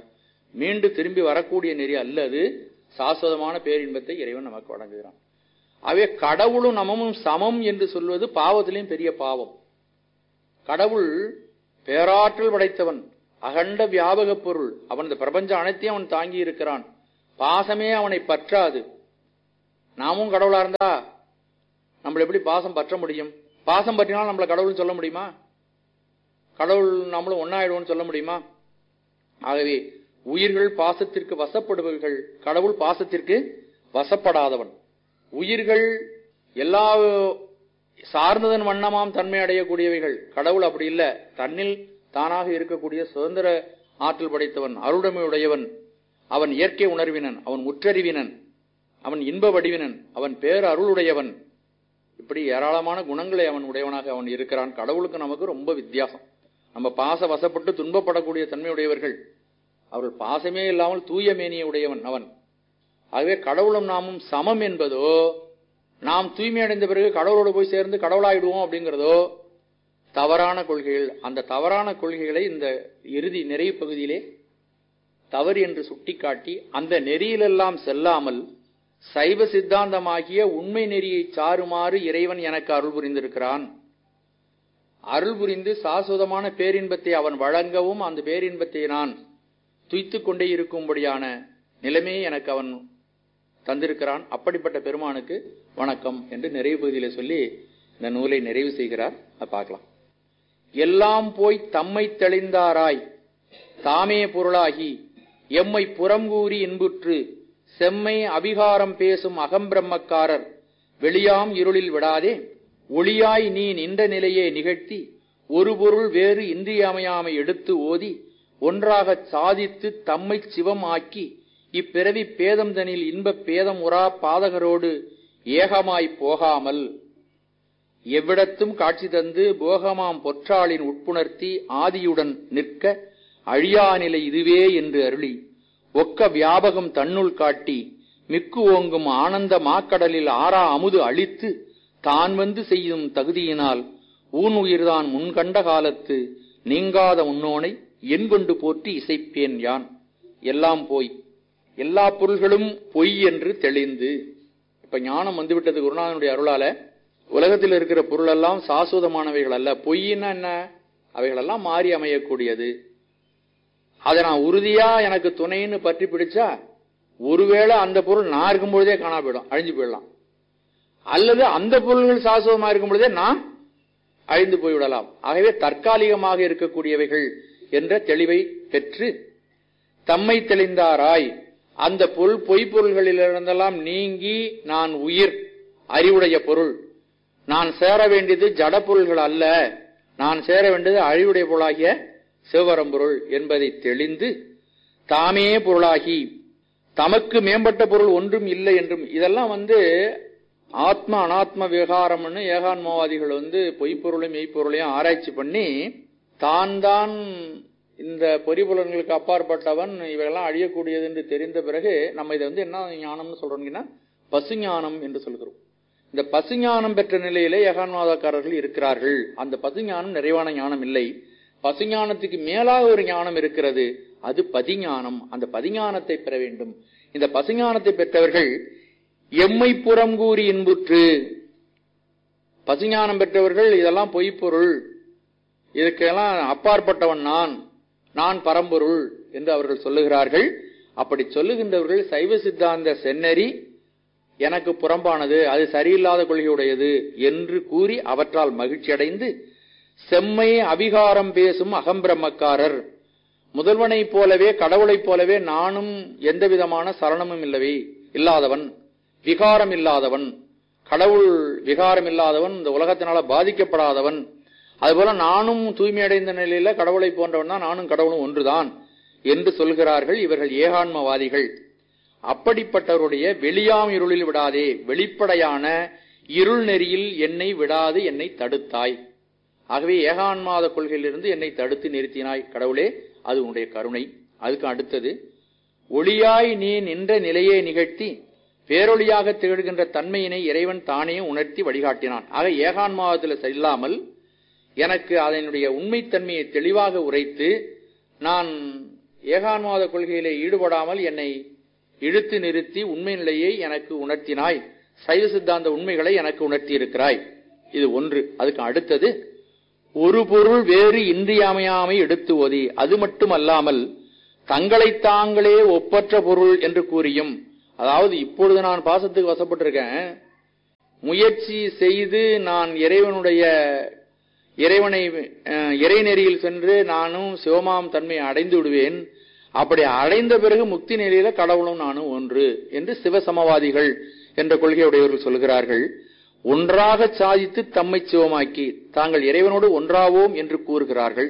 மீண்டு திரும்பி வரக்கூடிய நெறி அல்ல அது சாஸ்வதமான பேரின்பத்தை இறைவன் நமக்கு வழங்குகிறான் அவே கடவுளும் நமமும் சமம் என்று சொல்வது பாவத்திலையும் பெரிய பாவம் கடவுள் பேராற்றல் படைத்தவன் அகண்ட வியாபக பொருள் அவன் இந்த பிரபஞ்சம் அனைத்தையும் அவன் தாங்கி இருக்கிறான் பாசமே அவனை பற்றாது நாமும் கடவுளா இருந்தா நம்மள எப்படி பாசம் பற்ற முடியும் பாசம் பற்றினாலும் நம்மள கடவுள்னு சொல்ல முடியுமா கடவுள் நம்மளும் ஒன்னாயிடுவோம்னு சொல்ல முடியுமா ஆகவே உயிர்கள் பாசத்திற்கு வசப்படுபவர்கள் கடவுள் பாசத்திற்கு வசப்படாதவன் உயிர்கள் எல்லா சார்ந்ததன் வண்ணமாம் தன்மை அடையக்கூடியவைகள் கடவுள் அப்படி இல்ல தன்னில் தானாக இருக்கக்கூடிய சுதந்திர ஆற்றல் படைத்தவன் அருளுடைமை உடையவன் அவன் இயற்கை உணர்வினன் அவன் முற்றறிவினன் அவன் இன்ப வடிவினன் அவன் பேர் அருளுடையவன் இப்படி ஏராளமான குணங்களை அவன் உடையவனாக அவன் இருக்கிறான் கடவுளுக்கு நமக்கு ரொம்ப வித்தியாசம் நம்ம பாச வசப்பட்டு துன்பப்படக்கூடிய தன்மையுடையவர்கள் அவர்கள் பாசமே இல்லாமல் தூய மேனியை உடையவன் அவன் ஆகவே கடவுளும் நாமும் சமம் என்பதோ நாம் தூய்மை அடைந்த பிறகு கடவுளோடு போய் சேர்ந்து கடவுளாயிடுவோம் அப்படிங்கிறதோ தவறான கொள்கைகள் அந்த தவறான கொள்கைகளை இந்த இறுதி நிறைவு பகுதியிலே தவறு என்று சுட்டிக்காட்டி அந்த நெறியிலெல்லாம் செல்லாமல் சைவ சித்தாந்தமாகிய உண்மை நெறியை சாருமாறு இறைவன் எனக்கு அருள் புரிந்திருக்கிறான் அருள் புரிந்து சாஸ்வதமான பேரின்பத்தை அவன் வழங்கவும் அந்த பேரின்பத்தை நான் துய்த்துக் கொண்டே இருக்கும்படியான நிலைமையை எனக்கு அவன் தந்திருக்கிறான் அப்படிப்பட்ட பெருமானுக்கு வணக்கம் என்று நிறைவு பகுதியில சொல்லி இந்த நூலை நிறைவு செய்கிறார் அதை பார்க்கலாம் எல்லாம் போய் தம்மை தெளிந்தாராய் தாமே பொருளாகி எம்மை புறங்கூறி இன்புற்று செம்மை அபிகாரம் பேசும் அகம்பிரம்மக்காரர் வெளியாம் இருளில் விடாதே ஒளியாய் நீ நின்ற நிலையே நிகழ்த்தி ஒரு பொருள் வேறு இன்றியமையாமை எடுத்து ஓதி ஒன்றாகச் சாதித்து தம்மை சிவம் ஆக்கி இப்பிறவி பேதம் தனில் இன்பப் பேதம் உறா பாதகரோடு ஏகமாய் போகாமல் எவ்விடத்தும் காட்சி தந்து போகமாம் பொற்றாளின் உட்புணர்த்தி ஆதியுடன் நிற்க அழியா நிலை இதுவே என்று அருளி ஒக்க வியாபகம் தன்னுள் காட்டி மிக்கு ஓங்கும் ஆனந்த மாக்கடலில் ஆறா அமுது அழித்து தான் வந்து செய்யும் தகுதியினால் ஊன் உயிர்தான் முன்கண்ட காலத்து நீங்காத உன்னோனை என் கொண்டு போற்றி இசைப்பேன் யான் எல்லாம் போய் எல்லா பொருள்களும் பொய் என்று தெளிந்து இப்ப ஞானம் வந்துவிட்டது குருநாதனுடைய அருளால உலகத்தில் இருக்கிற பொருள் எல்லாம் சாஸ்வதமானவைகள் அல்ல பொய்ன்னா என்ன அவைகளெல்லாம் மாறி அமையக்கூடியது அதை நான் உறுதியா எனக்கு துணைன்னு பற்றி பிடிச்சா ஒருவேளை அந்த பொருள் நான் இருக்கும் பொழுதே காணா போயிடும் அழிஞ்சு போயிடலாம் அல்லது அந்த பொருள்கள் சாஸ்வதமா இருக்கும் பொழுதே நான் அழிந்து போய்விடலாம் ஆகவே தற்காலிகமாக இருக்கக்கூடியவைகள் என்ற தெளிவை பெற்று தம்மை தெளிந்தாராய் அந்த பொருள் பொய்ப்பொருள்களிலிருந்தெல்லாம் நீங்கி நான் உயிர் அறிவுடைய பொருள் நான் சேர வேண்டியது ஜட பொருள்கள் அல்ல நான் சேர வேண்டியது அழிவுடைய பொருளாகிய சிவபரம்பொருள் என்பதை தெளிந்து தாமே பொருளாகி தமக்கு மேம்பட்ட பொருள் ஒன்றும் இல்லை என்றும் இதெல்லாம் வந்து ஆத்ம அனாத்ம விவகாரம்னு ஏகான்மவாதிகள் வந்து பொய்ப்பொருளையும் மெய்ப்பொருளையும் ஆராய்ச்சி பண்ணி தான் தான் இந்த பொறிபுலன்களுக்கு அப்பாற்பட்டவன் இவையெல்லாம் அழியக்கூடியது என்று தெரிந்த பிறகு நம்ம இதை வந்து என்ன ஞானம்னு சொல்றோம்னா பசுஞானம் என்று சொல்கிறோம் இந்த பசுஞானம் பெற்ற நிலையிலே ஏகான்வாதக்காரர்கள் இருக்கிறார்கள் அந்த பசுஞானம் நிறைவான ஞானம் இல்லை பசுஞானத்துக்கு மேலாக ஒரு ஞானம் இருக்கிறது அது பதிஞானம் அந்த பதிஞானத்தை பெற வேண்டும் இந்த பசுஞானத்தை பெற்றவர்கள் எம்மை புறம் கூறி இன்புற்று பசுஞானம் பெற்றவர்கள் இதெல்லாம் பொய்ப்பொருள் இதுக்கெல்லாம் அப்பாற்பட்டவன் நான் நான் பரம்பொருள் என்று அவர்கள் சொல்லுகிறார்கள் அப்படி சொல்லுகின்றவர்கள் சைவ சித்தாந்த சென்னறி எனக்கு புறம்பானது அது சரியில்லாத கொள்கையுடையது என்று கூறி அவற்றால் மகிழ்ச்சி அடைந்து செம்மை அபிகாரம் பேசும் அகம்பிரம்மக்காரர் முதல்வனைப் போலவே கடவுளைப் போலவே நானும் எந்த விதமான சரணமும் இல்லவே இல்லாதவன் விகாரம் இல்லாதவன் கடவுள் விகாரம் இல்லாதவன் இந்த உலகத்தினால பாதிக்கப்படாதவன் அதுபோல நானும் தூய்மையடைந்த நிலையில கடவுளை போன்றவன் தான் நானும் கடவுளும் ஒன்றுதான் என்று சொல்கிறார்கள் இவர்கள் ஏகான்மவாதிகள் அப்படிப்பட்டவருடைய வெளியாம் இருளில் விடாதே வெளிப்படையான இருள் நெறியில் என்னை விடாது என்னை தடுத்தாய் ஆகவே ஏகான்மாத கொள்கையிலிருந்து என்னை தடுத்து நிறுத்தினாய் கடவுளே அது உன்னுடைய கருணை அதுக்கு அடுத்தது ஒளியாய் நீ நின்ற நிலையை நிகழ்த்தி பேரொளியாக திகழ்கின்ற தன்மையினை இறைவன் தானே உணர்த்தி வழிகாட்டினான் ஆக ஏகான்மாவத்தில் செல்லாமல் எனக்கு அதனுடைய உண்மைத்தன்மையை தெளிவாக உரைத்து நான் ஏகான்வாத கொள்கையிலே ஈடுபடாமல் என்னை இழுத்து நிறுத்தி உண்மை நிலையை எனக்கு உணர்த்தினாய் சைவ சித்தாந்த உண்மைகளை எனக்கு உணர்த்தி இருக்கிறாய் இது ஒன்று அதுக்கு அடுத்தது ஒரு பொருள் வேறு இன்றியமையாமை எடுத்து ஓதி அது மட்டுமல்லாமல் தங்களை தாங்களே ஒப்பற்ற பொருள் என்று கூறியும் அதாவது இப்பொழுது நான் பாசத்துக்கு வசப்பட்டிருக்கேன் முயற்சி செய்து நான் இறைவனுடைய இறைவனை அஹ், இறைநெறியில் சென்று நானும் சிவமாம் தன்மையை அடைந்து விடுவேன் அப்படி அடைந்த பிறகு முக்தி நிலையில கடவுளும் நானும் ஒன்று என்று சிவசமவாதிகள் என்ற கொள்கையுடையவர்கள் சொல்கிறார்கள் ஒன்றாக சாதித்து தம்மை சிவமாக்கி தாங்கள் இறைவனோடு ஒன்றாவோம் என்று கூறுகிறார்கள்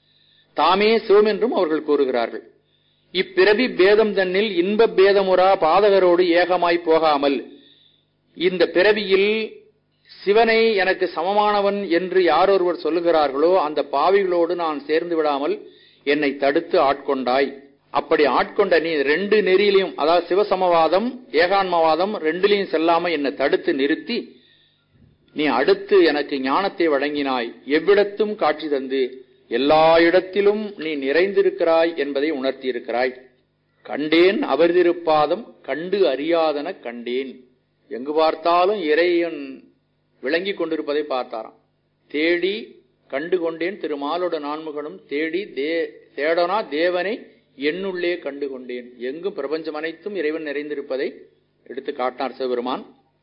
தாமே சிவம் என்றும் அவர்கள் கூறுகிறார்கள் இப்பிறவி பேதம் தன்னில் இன்ப பேதமுறா பாதகரோடு ஏகமாய் போகாமல் இந்த பிறவியில் சிவனை எனக்கு சமமானவன் என்று யாரொருவர் சொல்லுகிறார்களோ அந்த பாவிகளோடு நான் சேர்ந்து விடாமல் என்னை தடுத்து ஆட்கொண்டாய் அப்படி ஆட்கொண்ட நீ ரெண்டு நெறியிலையும் அதாவது சிவசமவாதம் ஏகான்மவாதம் ரெண்டிலையும் செல்லாம என்னை தடுத்து நிறுத்தி நீ அடுத்து எனக்கு ஞானத்தை வழங்கினாய் எவ்விடத்தும் காட்சி தந்து எல்லா இடத்திலும் நீ நிறைந்திருக்கிறாய் என்பதை உணர்த்தியிருக்கிறாய் கண்டேன் அவர்திருப்பாதம் கண்டு அறியாதன கண்டேன் எங்கு பார்த்தாலும் இறைவன் விளங்கிக் கொண்டிருப்பதை பார்த்தாராம் தேடி கண்டு கொண்டேன் திருமாலோட நான்முகனும் தேடி தே தேடனா தேவனை என்னுள்ளே கண்டு கொண்டேன் எங்கும் பிரபஞ்சம் அனைத்தும் இறைவன் நிறைந்திருப்பதை எடுத்து காட்டினார் சிவபெருமான்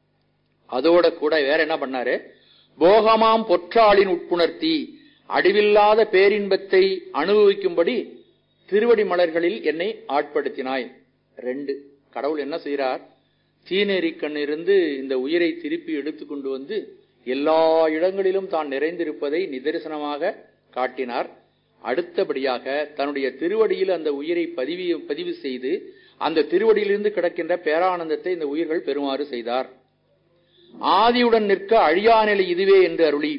அதோட கூட வேற என்ன பண்ணாரு போகமாம் பொற்றாளின் உட்புணர்த்தி அடிவில்லாத பேரின்பத்தை அனுபவிக்கும்படி திருவடி மலர்களில் என்னை ஆட்படுத்தினாய் ரெண்டு கடவுள் என்ன செய்கிறார் தீநெறிக்கண்ணிருந்து இந்த உயிரை திருப்பி எடுத்து கொண்டு வந்து எல்லா இடங்களிலும் தான் நிறைந்திருப்பதை நிதர்சனமாக காட்டினார் அடுத்தபடியாக தன்னுடைய திருவடியில் அந்த உயிரை பதிவு பதிவு செய்து அந்த திருவடியிலிருந்து கிடக்கின்ற பேரானந்தத்தை இந்த உயிர்கள் பெறுமாறு செய்தார் ஆதியுடன் நிற்க அழியா நிலை இதுவே என்று அருளி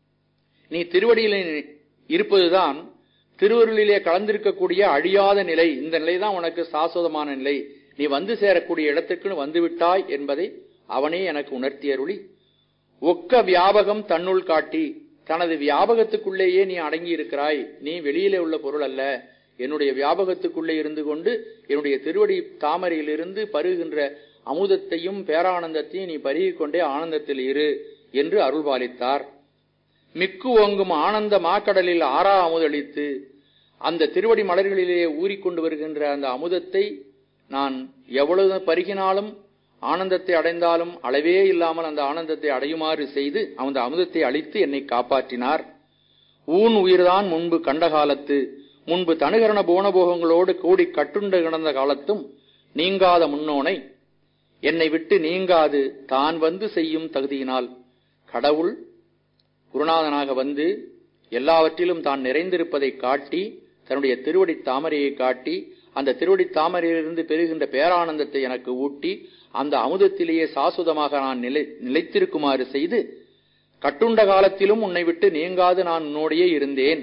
நீ திருவடியில் இருப்பதுதான் திருவருளிலே கலந்திருக்கக்கூடிய அழியாத நிலை இந்த நிலைதான் உனக்கு சாஸ்வதமான நிலை நீ வந்து சேரக்கூடிய இடத்துக்கு வந்து விட்டாய் என்பதை அவனே எனக்கு உணர்த்தி அருளி ஒக்க வியாபகம் தன்னுள் காட்டி தனது வியாபகத்துக்குள்ளேயே நீ அடங்கி இருக்கிறாய் நீ வெளியிலே உள்ள பொருள் அல்ல என்னுடைய வியாபகத்துக்குள்ளே இருந்து கொண்டு என்னுடைய திருவடி தாமரையிலிருந்து பருகின்ற அமுதத்தையும் பேரானந்தத்தையும் நீ பருகிக் கொண்டே ஆனந்தத்தில் இரு என்று அருள்பாலித்தார் மிக்கு ஓங்கும் ஆனந்த மாக்கடலில் ஆறா அமுதளித்து அந்த திருவடி மலர்களிலே ஊறிக்கொண்டு வருகின்ற அந்த அமுதத்தை நான் எவ்வளவு பருகினாலும் ஆனந்தத்தை அடைந்தாலும் அளவே இல்லாமல் அந்த ஆனந்தத்தை அடையுமாறு செய்து அந்த அமுதத்தை அளித்து என்னை காப்பாற்றினார் ஊன் உயிர்தான் முன்பு கண்ட காலத்து முன்பு தனுகரண போனபோகங்களோடு கூடி கட்டுண்டு கிடந்த காலத்தும் நீங்காத முன்னோனை என்னை விட்டு நீங்காது தான் வந்து செய்யும் தகுதியினால் கடவுள் குருநாதனாக வந்து எல்லாவற்றிலும் தான் நிறைந்திருப்பதை காட்டி தன்னுடைய திருவடி தாமரையை காட்டி அந்த திருவடி தாமரையிலிருந்து பெறுகின்ற பேரானந்தத்தை எனக்கு ஊட்டி அந்த அமுதத்திலேயே சாசுதமாக நான் நிலை நிலைத்திருக்குமாறு செய்து கட்டுண்ட காலத்திலும் உன்னை விட்டு நீங்காது நான் உன்னோடையே இருந்தேன்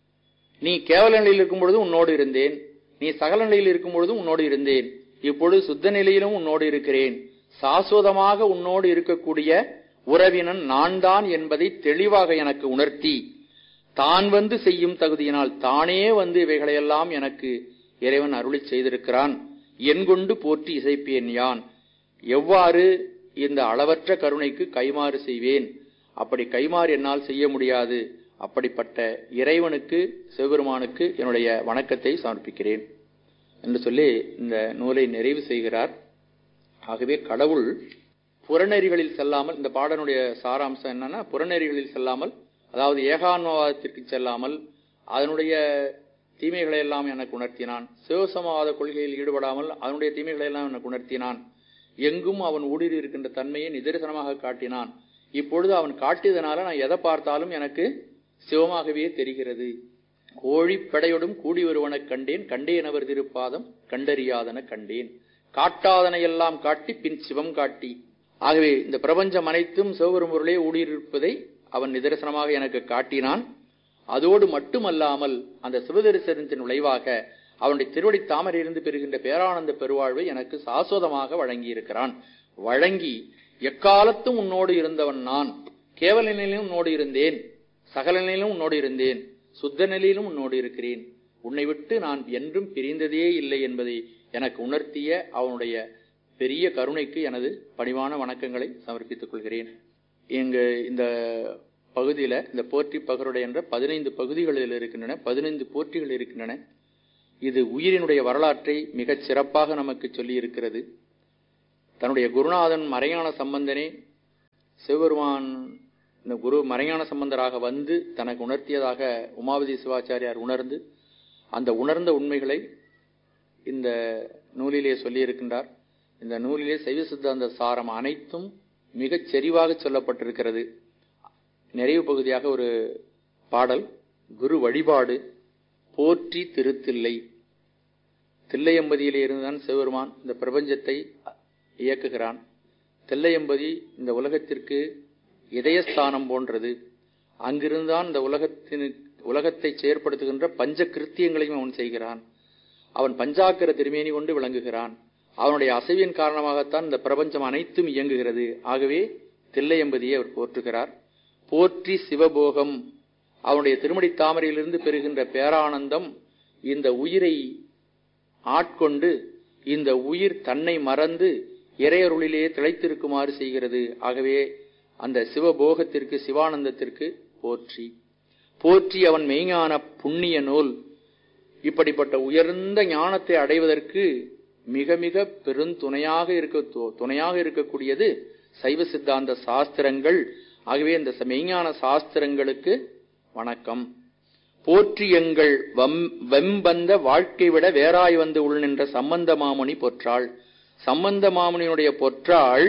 நீ கேவல நிலையில் இருக்கும் பொழுது உன்னோடு இருந்தேன் நீ சகல நிலையில் இருக்கும் பொழுதும் உன்னோடு இருந்தேன் இப்பொழுது சுத்த நிலையிலும் உன்னோடு இருக்கிறேன் சாஸ்வதமாக உன்னோடு இருக்கக்கூடிய உறவினன் நான் தான் என்பதை தெளிவாக எனக்கு உணர்த்தி தான் வந்து செய்யும் தகுதியினால் தானே வந்து இவைகளையெல்லாம் எனக்கு இறைவன் அருளி செய்திருக்கிறான் என் கொண்டு போற்றி இசைப்பேன் யான் எவ்வாறு இந்த அளவற்ற கருணைக்கு கைமாறு செய்வேன் அப்படி கைமாறு என்னால் செய்ய முடியாது அப்படிப்பட்ட இறைவனுக்கு சிவபெருமானுக்கு என்னுடைய வணக்கத்தை சமர்ப்பிக்கிறேன் என்று சொல்லி இந்த நூலை நிறைவு செய்கிறார் ஆகவே கடவுள் புறநெறிகளில் செல்லாமல் இந்த பாடனுடைய சாராம்சம் என்னன்னா புறநெறிகளில் செல்லாமல் அதாவது ஏகான்மவாதத்திற்கு செல்லாமல் அதனுடைய தீமைகளை எல்லாம் எனக்கு உணர்த்தினான் சிவசமவாத கொள்கையில் ஈடுபடாமல் அதனுடைய தீமைகளை எல்லாம் எனக்கு உணர்த்தினான் எங்கும் அவன் ஊடுருவி இருக்கின்ற தன்மையை நிதர்சனமாக காட்டினான் இப்பொழுது அவன் காட்டியதனால நான் எதை பார்த்தாலும் எனக்கு சிவமாகவே தெரிகிறது கோழிப்படையோடும் கூடி வருவனக் கண்டேன் கண்டேனவர் திருப்பாதம் கண்டறியாதன கண்டேன் காட்டாதனை எல்லாம் காட்டி பின் சிவம் காட்டி ஆகவே இந்த பிரபஞ்சம் அனைத்தும் சிவபெரும்பொருளே ஊடியிருப்பதை அவன் நிதர்சனமாக எனக்கு காட்டினான் அதோடு மட்டுமல்லாமல் அந்த சிவதரிசனத்தின் விளைவாக அவனுடைய திருவடி தாமரையிலிருந்து பெறுகின்ற பேரானந்த பெருவாழ்வை எனக்கு சாஸ்வதமாக வழங்கியிருக்கிறான் வழங்கி எக்காலத்தும் உன்னோடு இருந்தவன் நான் கேவல நிலையிலும் உன்னோடு இருந்தேன் சகல நிலையிலும் உன்னோடு இருந்தேன் சுத்த நிலையிலும் உன்னோடு இருக்கிறேன் உன்னை விட்டு நான் என்றும் பிரிந்ததே இல்லை என்பதை எனக்கு உணர்த்திய அவனுடைய பெரிய கருணைக்கு எனது பணிவான வணக்கங்களை சமர்ப்பித்துக் கொள்கிறேன் இங்கு இந்த பகுதியில இந்த போற்றி பகருடை என்ற பதினைந்து பகுதிகளில் இருக்கின்றன பதினைந்து போற்றிகள் இருக்கின்றன இது உயிரினுடைய வரலாற்றை மிகச் சிறப்பாக நமக்கு சொல்லி இருக்கிறது தன்னுடைய குருநாதன் மறையான சம்பந்தனே சிவபெருமான் இந்த குரு மறையான சம்பந்தராக வந்து தனக்கு உணர்த்தியதாக உமாவதி சிவாச்சாரியார் உணர்ந்து அந்த உணர்ந்த உண்மைகளை இந்த நூலிலே சொல்லியிருக்கின்றார் இந்த நூலிலே சைவ சித்தாந்த சாரம் அனைத்தும் மிகச் செறிவாக சொல்லப்பட்டிருக்கிறது நிறைவு பகுதியாக ஒரு பாடல் குரு வழிபாடு போற்றி திருத்தில்லை தில்லையம்பதியிலே இருந்துதான் சிவபெருமான் இந்த பிரபஞ்சத்தை இயக்குகிறான் தில்லையம்பதி இந்த உலகத்திற்கு இதயஸ்தானம் போன்றது அங்கிருந்தான் இந்த உலகத்தின் உலகத்தை செயற்படுத்துகின்ற பஞ்ச கிருத்தியங்களையும் அவன் செய்கிறான் அவன் பஞ்சாக்கர திருமேனி கொண்டு விளங்குகிறான் அவனுடைய அசைவின் காரணமாகத்தான் இந்த பிரபஞ்சம் அனைத்தும் இயங்குகிறது ஆகவே தில்லையம்பதியை அவர் போற்றுகிறார் போற்றி சிவபோகம் அவனுடைய திருமடி தாமரையிலிருந்து பெறுகின்ற பேரானந்தம் இந்த உயிரை ஆட்கொண்டு இந்த உயிர் தன்னை மறந்து இறையருளிலே திளைத்திருக்குமாறு செய்கிறது ஆகவே அந்த சிவபோகத்திற்கு சிவானந்தத்திற்கு போற்றி போற்றி அவன் மெய்ஞான புண்ணிய நூல் இப்படிப்பட்ட உயர்ந்த ஞானத்தை அடைவதற்கு மிக மிக பெருந்துணையாக இருக்க துணையாக இருக்கக்கூடியது சைவ சித்தாந்த சாஸ்திரங்கள் ஆகவே இந்த மெய்ஞான சாஸ்திரங்களுக்கு வணக்கம் போற்றி எங்கள் வெம்பந்த வாழ்க்கை விட வேறாய் வந்து உள் நின்ற சம்பந்த மாமுனி பொற்றாள் சம்பந்த மாமுனியுடைய பொற்றாள்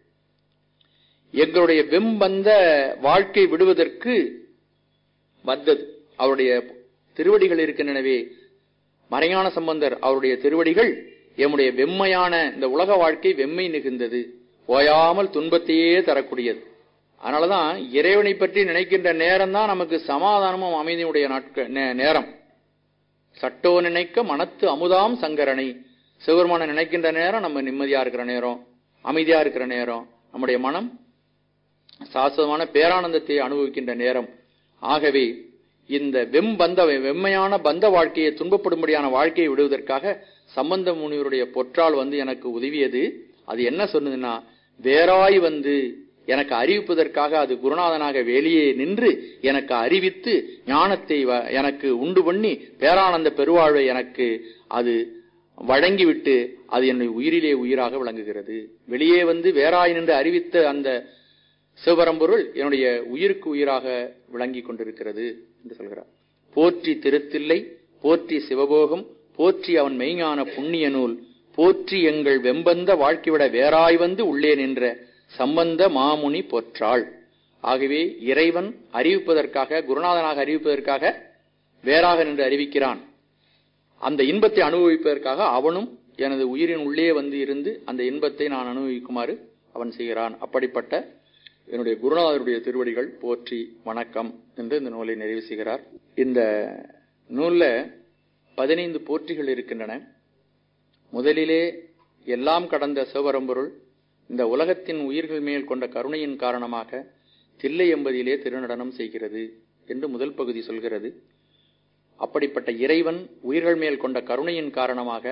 எங்களுடைய வெம்பந்த வாழ்க்கை விடுவதற்கு வந்தது அவருடைய திருவடிகள் இருக்கின்றனவே மறையான சம்பந்தர் அவருடைய திருவடிகள் எம்முடைய வெம்மையான இந்த உலக வாழ்க்கை வெம்மை மிகுந்தது ஓயாமல் துன்பத்தையே தரக்கூடியது அதனாலதான் இறைவனை பற்றி நினைக்கின்ற நேரம் தான் நமக்கு சமாதானமும் அமைதியுடைய நாட்கள் நேரம் சட்டோ நினைக்க மனத்து அமுதாம் சங்கரனை சிவபெருமான நினைக்கின்ற நேரம் நம்ம நிம்மதியா இருக்கிற நேரம் அமைதியா இருக்கிற நேரம் நம்முடைய மனம் சாஸ்வதமான பேரானந்தத்தை அனுபவிக்கின்ற நேரம் ஆகவே இந்த வெம்பந்த வெம்மையான பந்த வாழ்க்கையை துன்பப்படும்படியான வாழ்க்கையை விடுவதற்காக சம்பந்த முனிவருடைய பொற்றால் வந்து எனக்கு உதவியது அது என்ன சொன்னதுன்னா வேறாய் வந்து எனக்கு அறிவிப்பதற்காக அது குருநாதனாக வெளியே நின்று எனக்கு அறிவித்து ஞானத்தை எனக்கு உண்டு பண்ணி பேரானந்த பெருவாழ்வை எனக்கு அது வழங்கிவிட்டு அது என்னை உயிரிலே உயிராக விளங்குகிறது வெளியே வந்து வேறாய் நின்று அறிவித்த அந்த சிவபரம்பொருள் என்னுடைய உயிருக்கு உயிராக விளங்கி கொண்டிருக்கிறது என்று சொல்கிறார் போற்றி திருத்தில்லை போற்றி சிவபோகம் போற்றி அவன் மெய்ஞான புண்ணிய நூல் போற்றி எங்கள் வெம்பந்த வாழ்க்கை விட வேறாய் வந்து உள்ளே நின்ற சம்பந்த மாமுனி பொற்றாள் ஆகவே இறைவன் அறிவிப்பதற்காக குருநாதனாக அறிவிப்பதற்காக வேறாக நின்று அறிவிக்கிறான் அந்த இன்பத்தை அனுபவிப்பதற்காக அவனும் எனது உயிரின் உள்ளே வந்து இருந்து அந்த இன்பத்தை நான் அனுபவிக்குமாறு அவன் செய்கிறான் அப்படிப்பட்ட என்னுடைய குருநாதருடைய திருவடிகள் போற்றி வணக்கம் என்று இந்த நூலை நிறைவு செய்கிறார் இந்த நூல்ல பதினைந்து போற்றிகள் இருக்கின்றன முதலிலே எல்லாம் கடந்த சிவபரம்பொருள் இந்த உலகத்தின் உயிர்கள் மேல் கொண்ட கருணையின் காரணமாக தில்லை எம்பதியிலே திருநடனம் செய்கிறது என்று முதல் பகுதி சொல்கிறது அப்படிப்பட்ட இறைவன் உயிர்கள் மேல் கொண்ட கருணையின் காரணமாக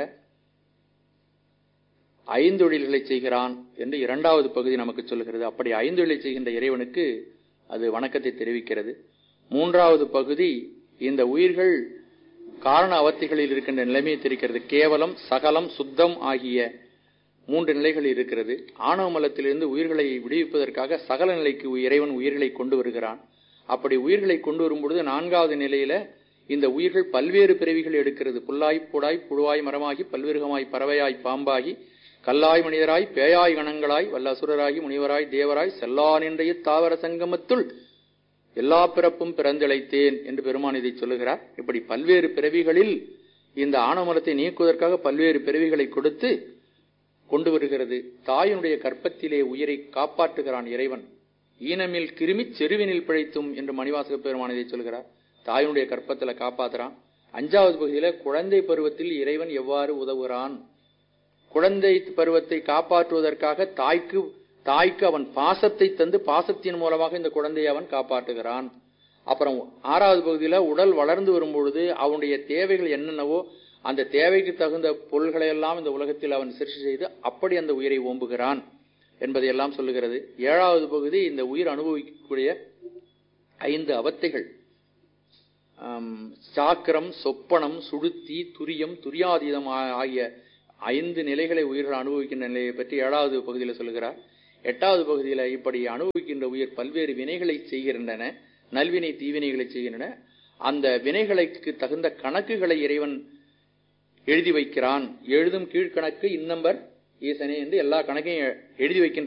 ஐந்தொழில்களை செய்கிறான் என்று இரண்டாவது பகுதி நமக்கு சொல்கிறது அப்படி ஐந்தொழிலை செய்கின்ற இறைவனுக்கு அது வணக்கத்தை தெரிவிக்கிறது மூன்றாவது பகுதி இந்த உயிர்கள் காரண அவத்திகளில் இருக்கின்ற நிலைமையை தெரிவிக்கிறது கேவலம் சகலம் சுத்தம் ஆகிய மூன்று நிலைகள் இருக்கிறது ஆணவ மலத்திலிருந்து உயிர்களை விடுவிப்பதற்காக சகல நிலைக்கு இறைவன் உயிர்களை கொண்டு வருகிறான் அப்படி உயிர்களை கொண்டு வரும்பொழுது நான்காவது நிலையில இந்த உயிர்கள் பல்வேறு பிறவிகள் எடுக்கிறது புல்லாய் புடாய் புழுவாய் மரமாகி பல்வேறுகமாய் பறவையாய் பாம்பாகி கல்லாய் மனிதராய் பேயாய் கணங்களாய் வல்லசுரராகி முனிவராய் தேவராய் செல்லா நின்றைய தாவர சங்கமத்துள் எல்லா பிறப்பும் பிறந்திழைத்தேன் என்று பெருமான் இதை சொல்லுகிறார் இப்படி பல்வேறு பிறவிகளில் இந்த ஆணவமலத்தை நீக்குவதற்காக பல்வேறு பிறவிகளை கொடுத்து கொண்டு வருகிறது தாயினுடைய கற்பத்திலே உயிரை காப்பாற்றுகிறான் இறைவன் ஈனமில் கிருமி செருவினில் பிழைத்தும் என்று மணிவாசக பெருமான் இதை சொல்கிறார் தாயினுடைய கற்பத்துல காப்பாத்துறான் அஞ்சாவது பகுதியில குழந்தை பருவத்தில் இறைவன் எவ்வாறு உதவுகிறான் குழந்தை பருவத்தை காப்பாற்றுவதற்காக தாய்க்கு தாய்க்கு அவன் பாசத்தை தந்து பாசத்தின் மூலமாக இந்த குழந்தையை அவன் காப்பாற்றுகிறான் அப்புறம் ஆறாவது பகுதியில உடல் வளர்ந்து வரும்பொழுது அவனுடைய தேவைகள் என்னென்னவோ அந்த தேவைக்கு தகுந்த பொருள்களை எல்லாம் இந்த உலகத்தில் அவன் சிருஷ்டி செய்து அப்படி அந்த உயிரை ஓம்புகிறான் என்பதையெல்லாம் சொல்லுகிறது ஏழாவது பகுதி இந்த உயிர் அனுபவிக்கக்கூடிய ஐந்து அவத்தைகள் ஆம், சாக்கிரம் சொப்பனம் சுடுத்தி துரியம் துரியாதீதம் ஆ- ஆகிய ஐந்து நிலைகளை உயிர்கள் அனுபவிக்கின்ற நிலையை பற்றி ஏழாவது பகுதியில் சொல்லுகிறார் எட்டாவது பகுதியில் இப்படி அனுபவிக்கின்ற உயிர் பல்வேறு வினைகளை செய்கின்றன நல்வினை தீவினைகளை செய்கின்றன அந்த வினைகளுக்கு தகுந்த கணக்குகளை இறைவன் எழுதி வைக்கிறான் எழுதும் கீழ்கணக்கு இந்நம்பர் ஈசனே என்று எல்லா கணக்கையும் எழுதி வைக்கின்ற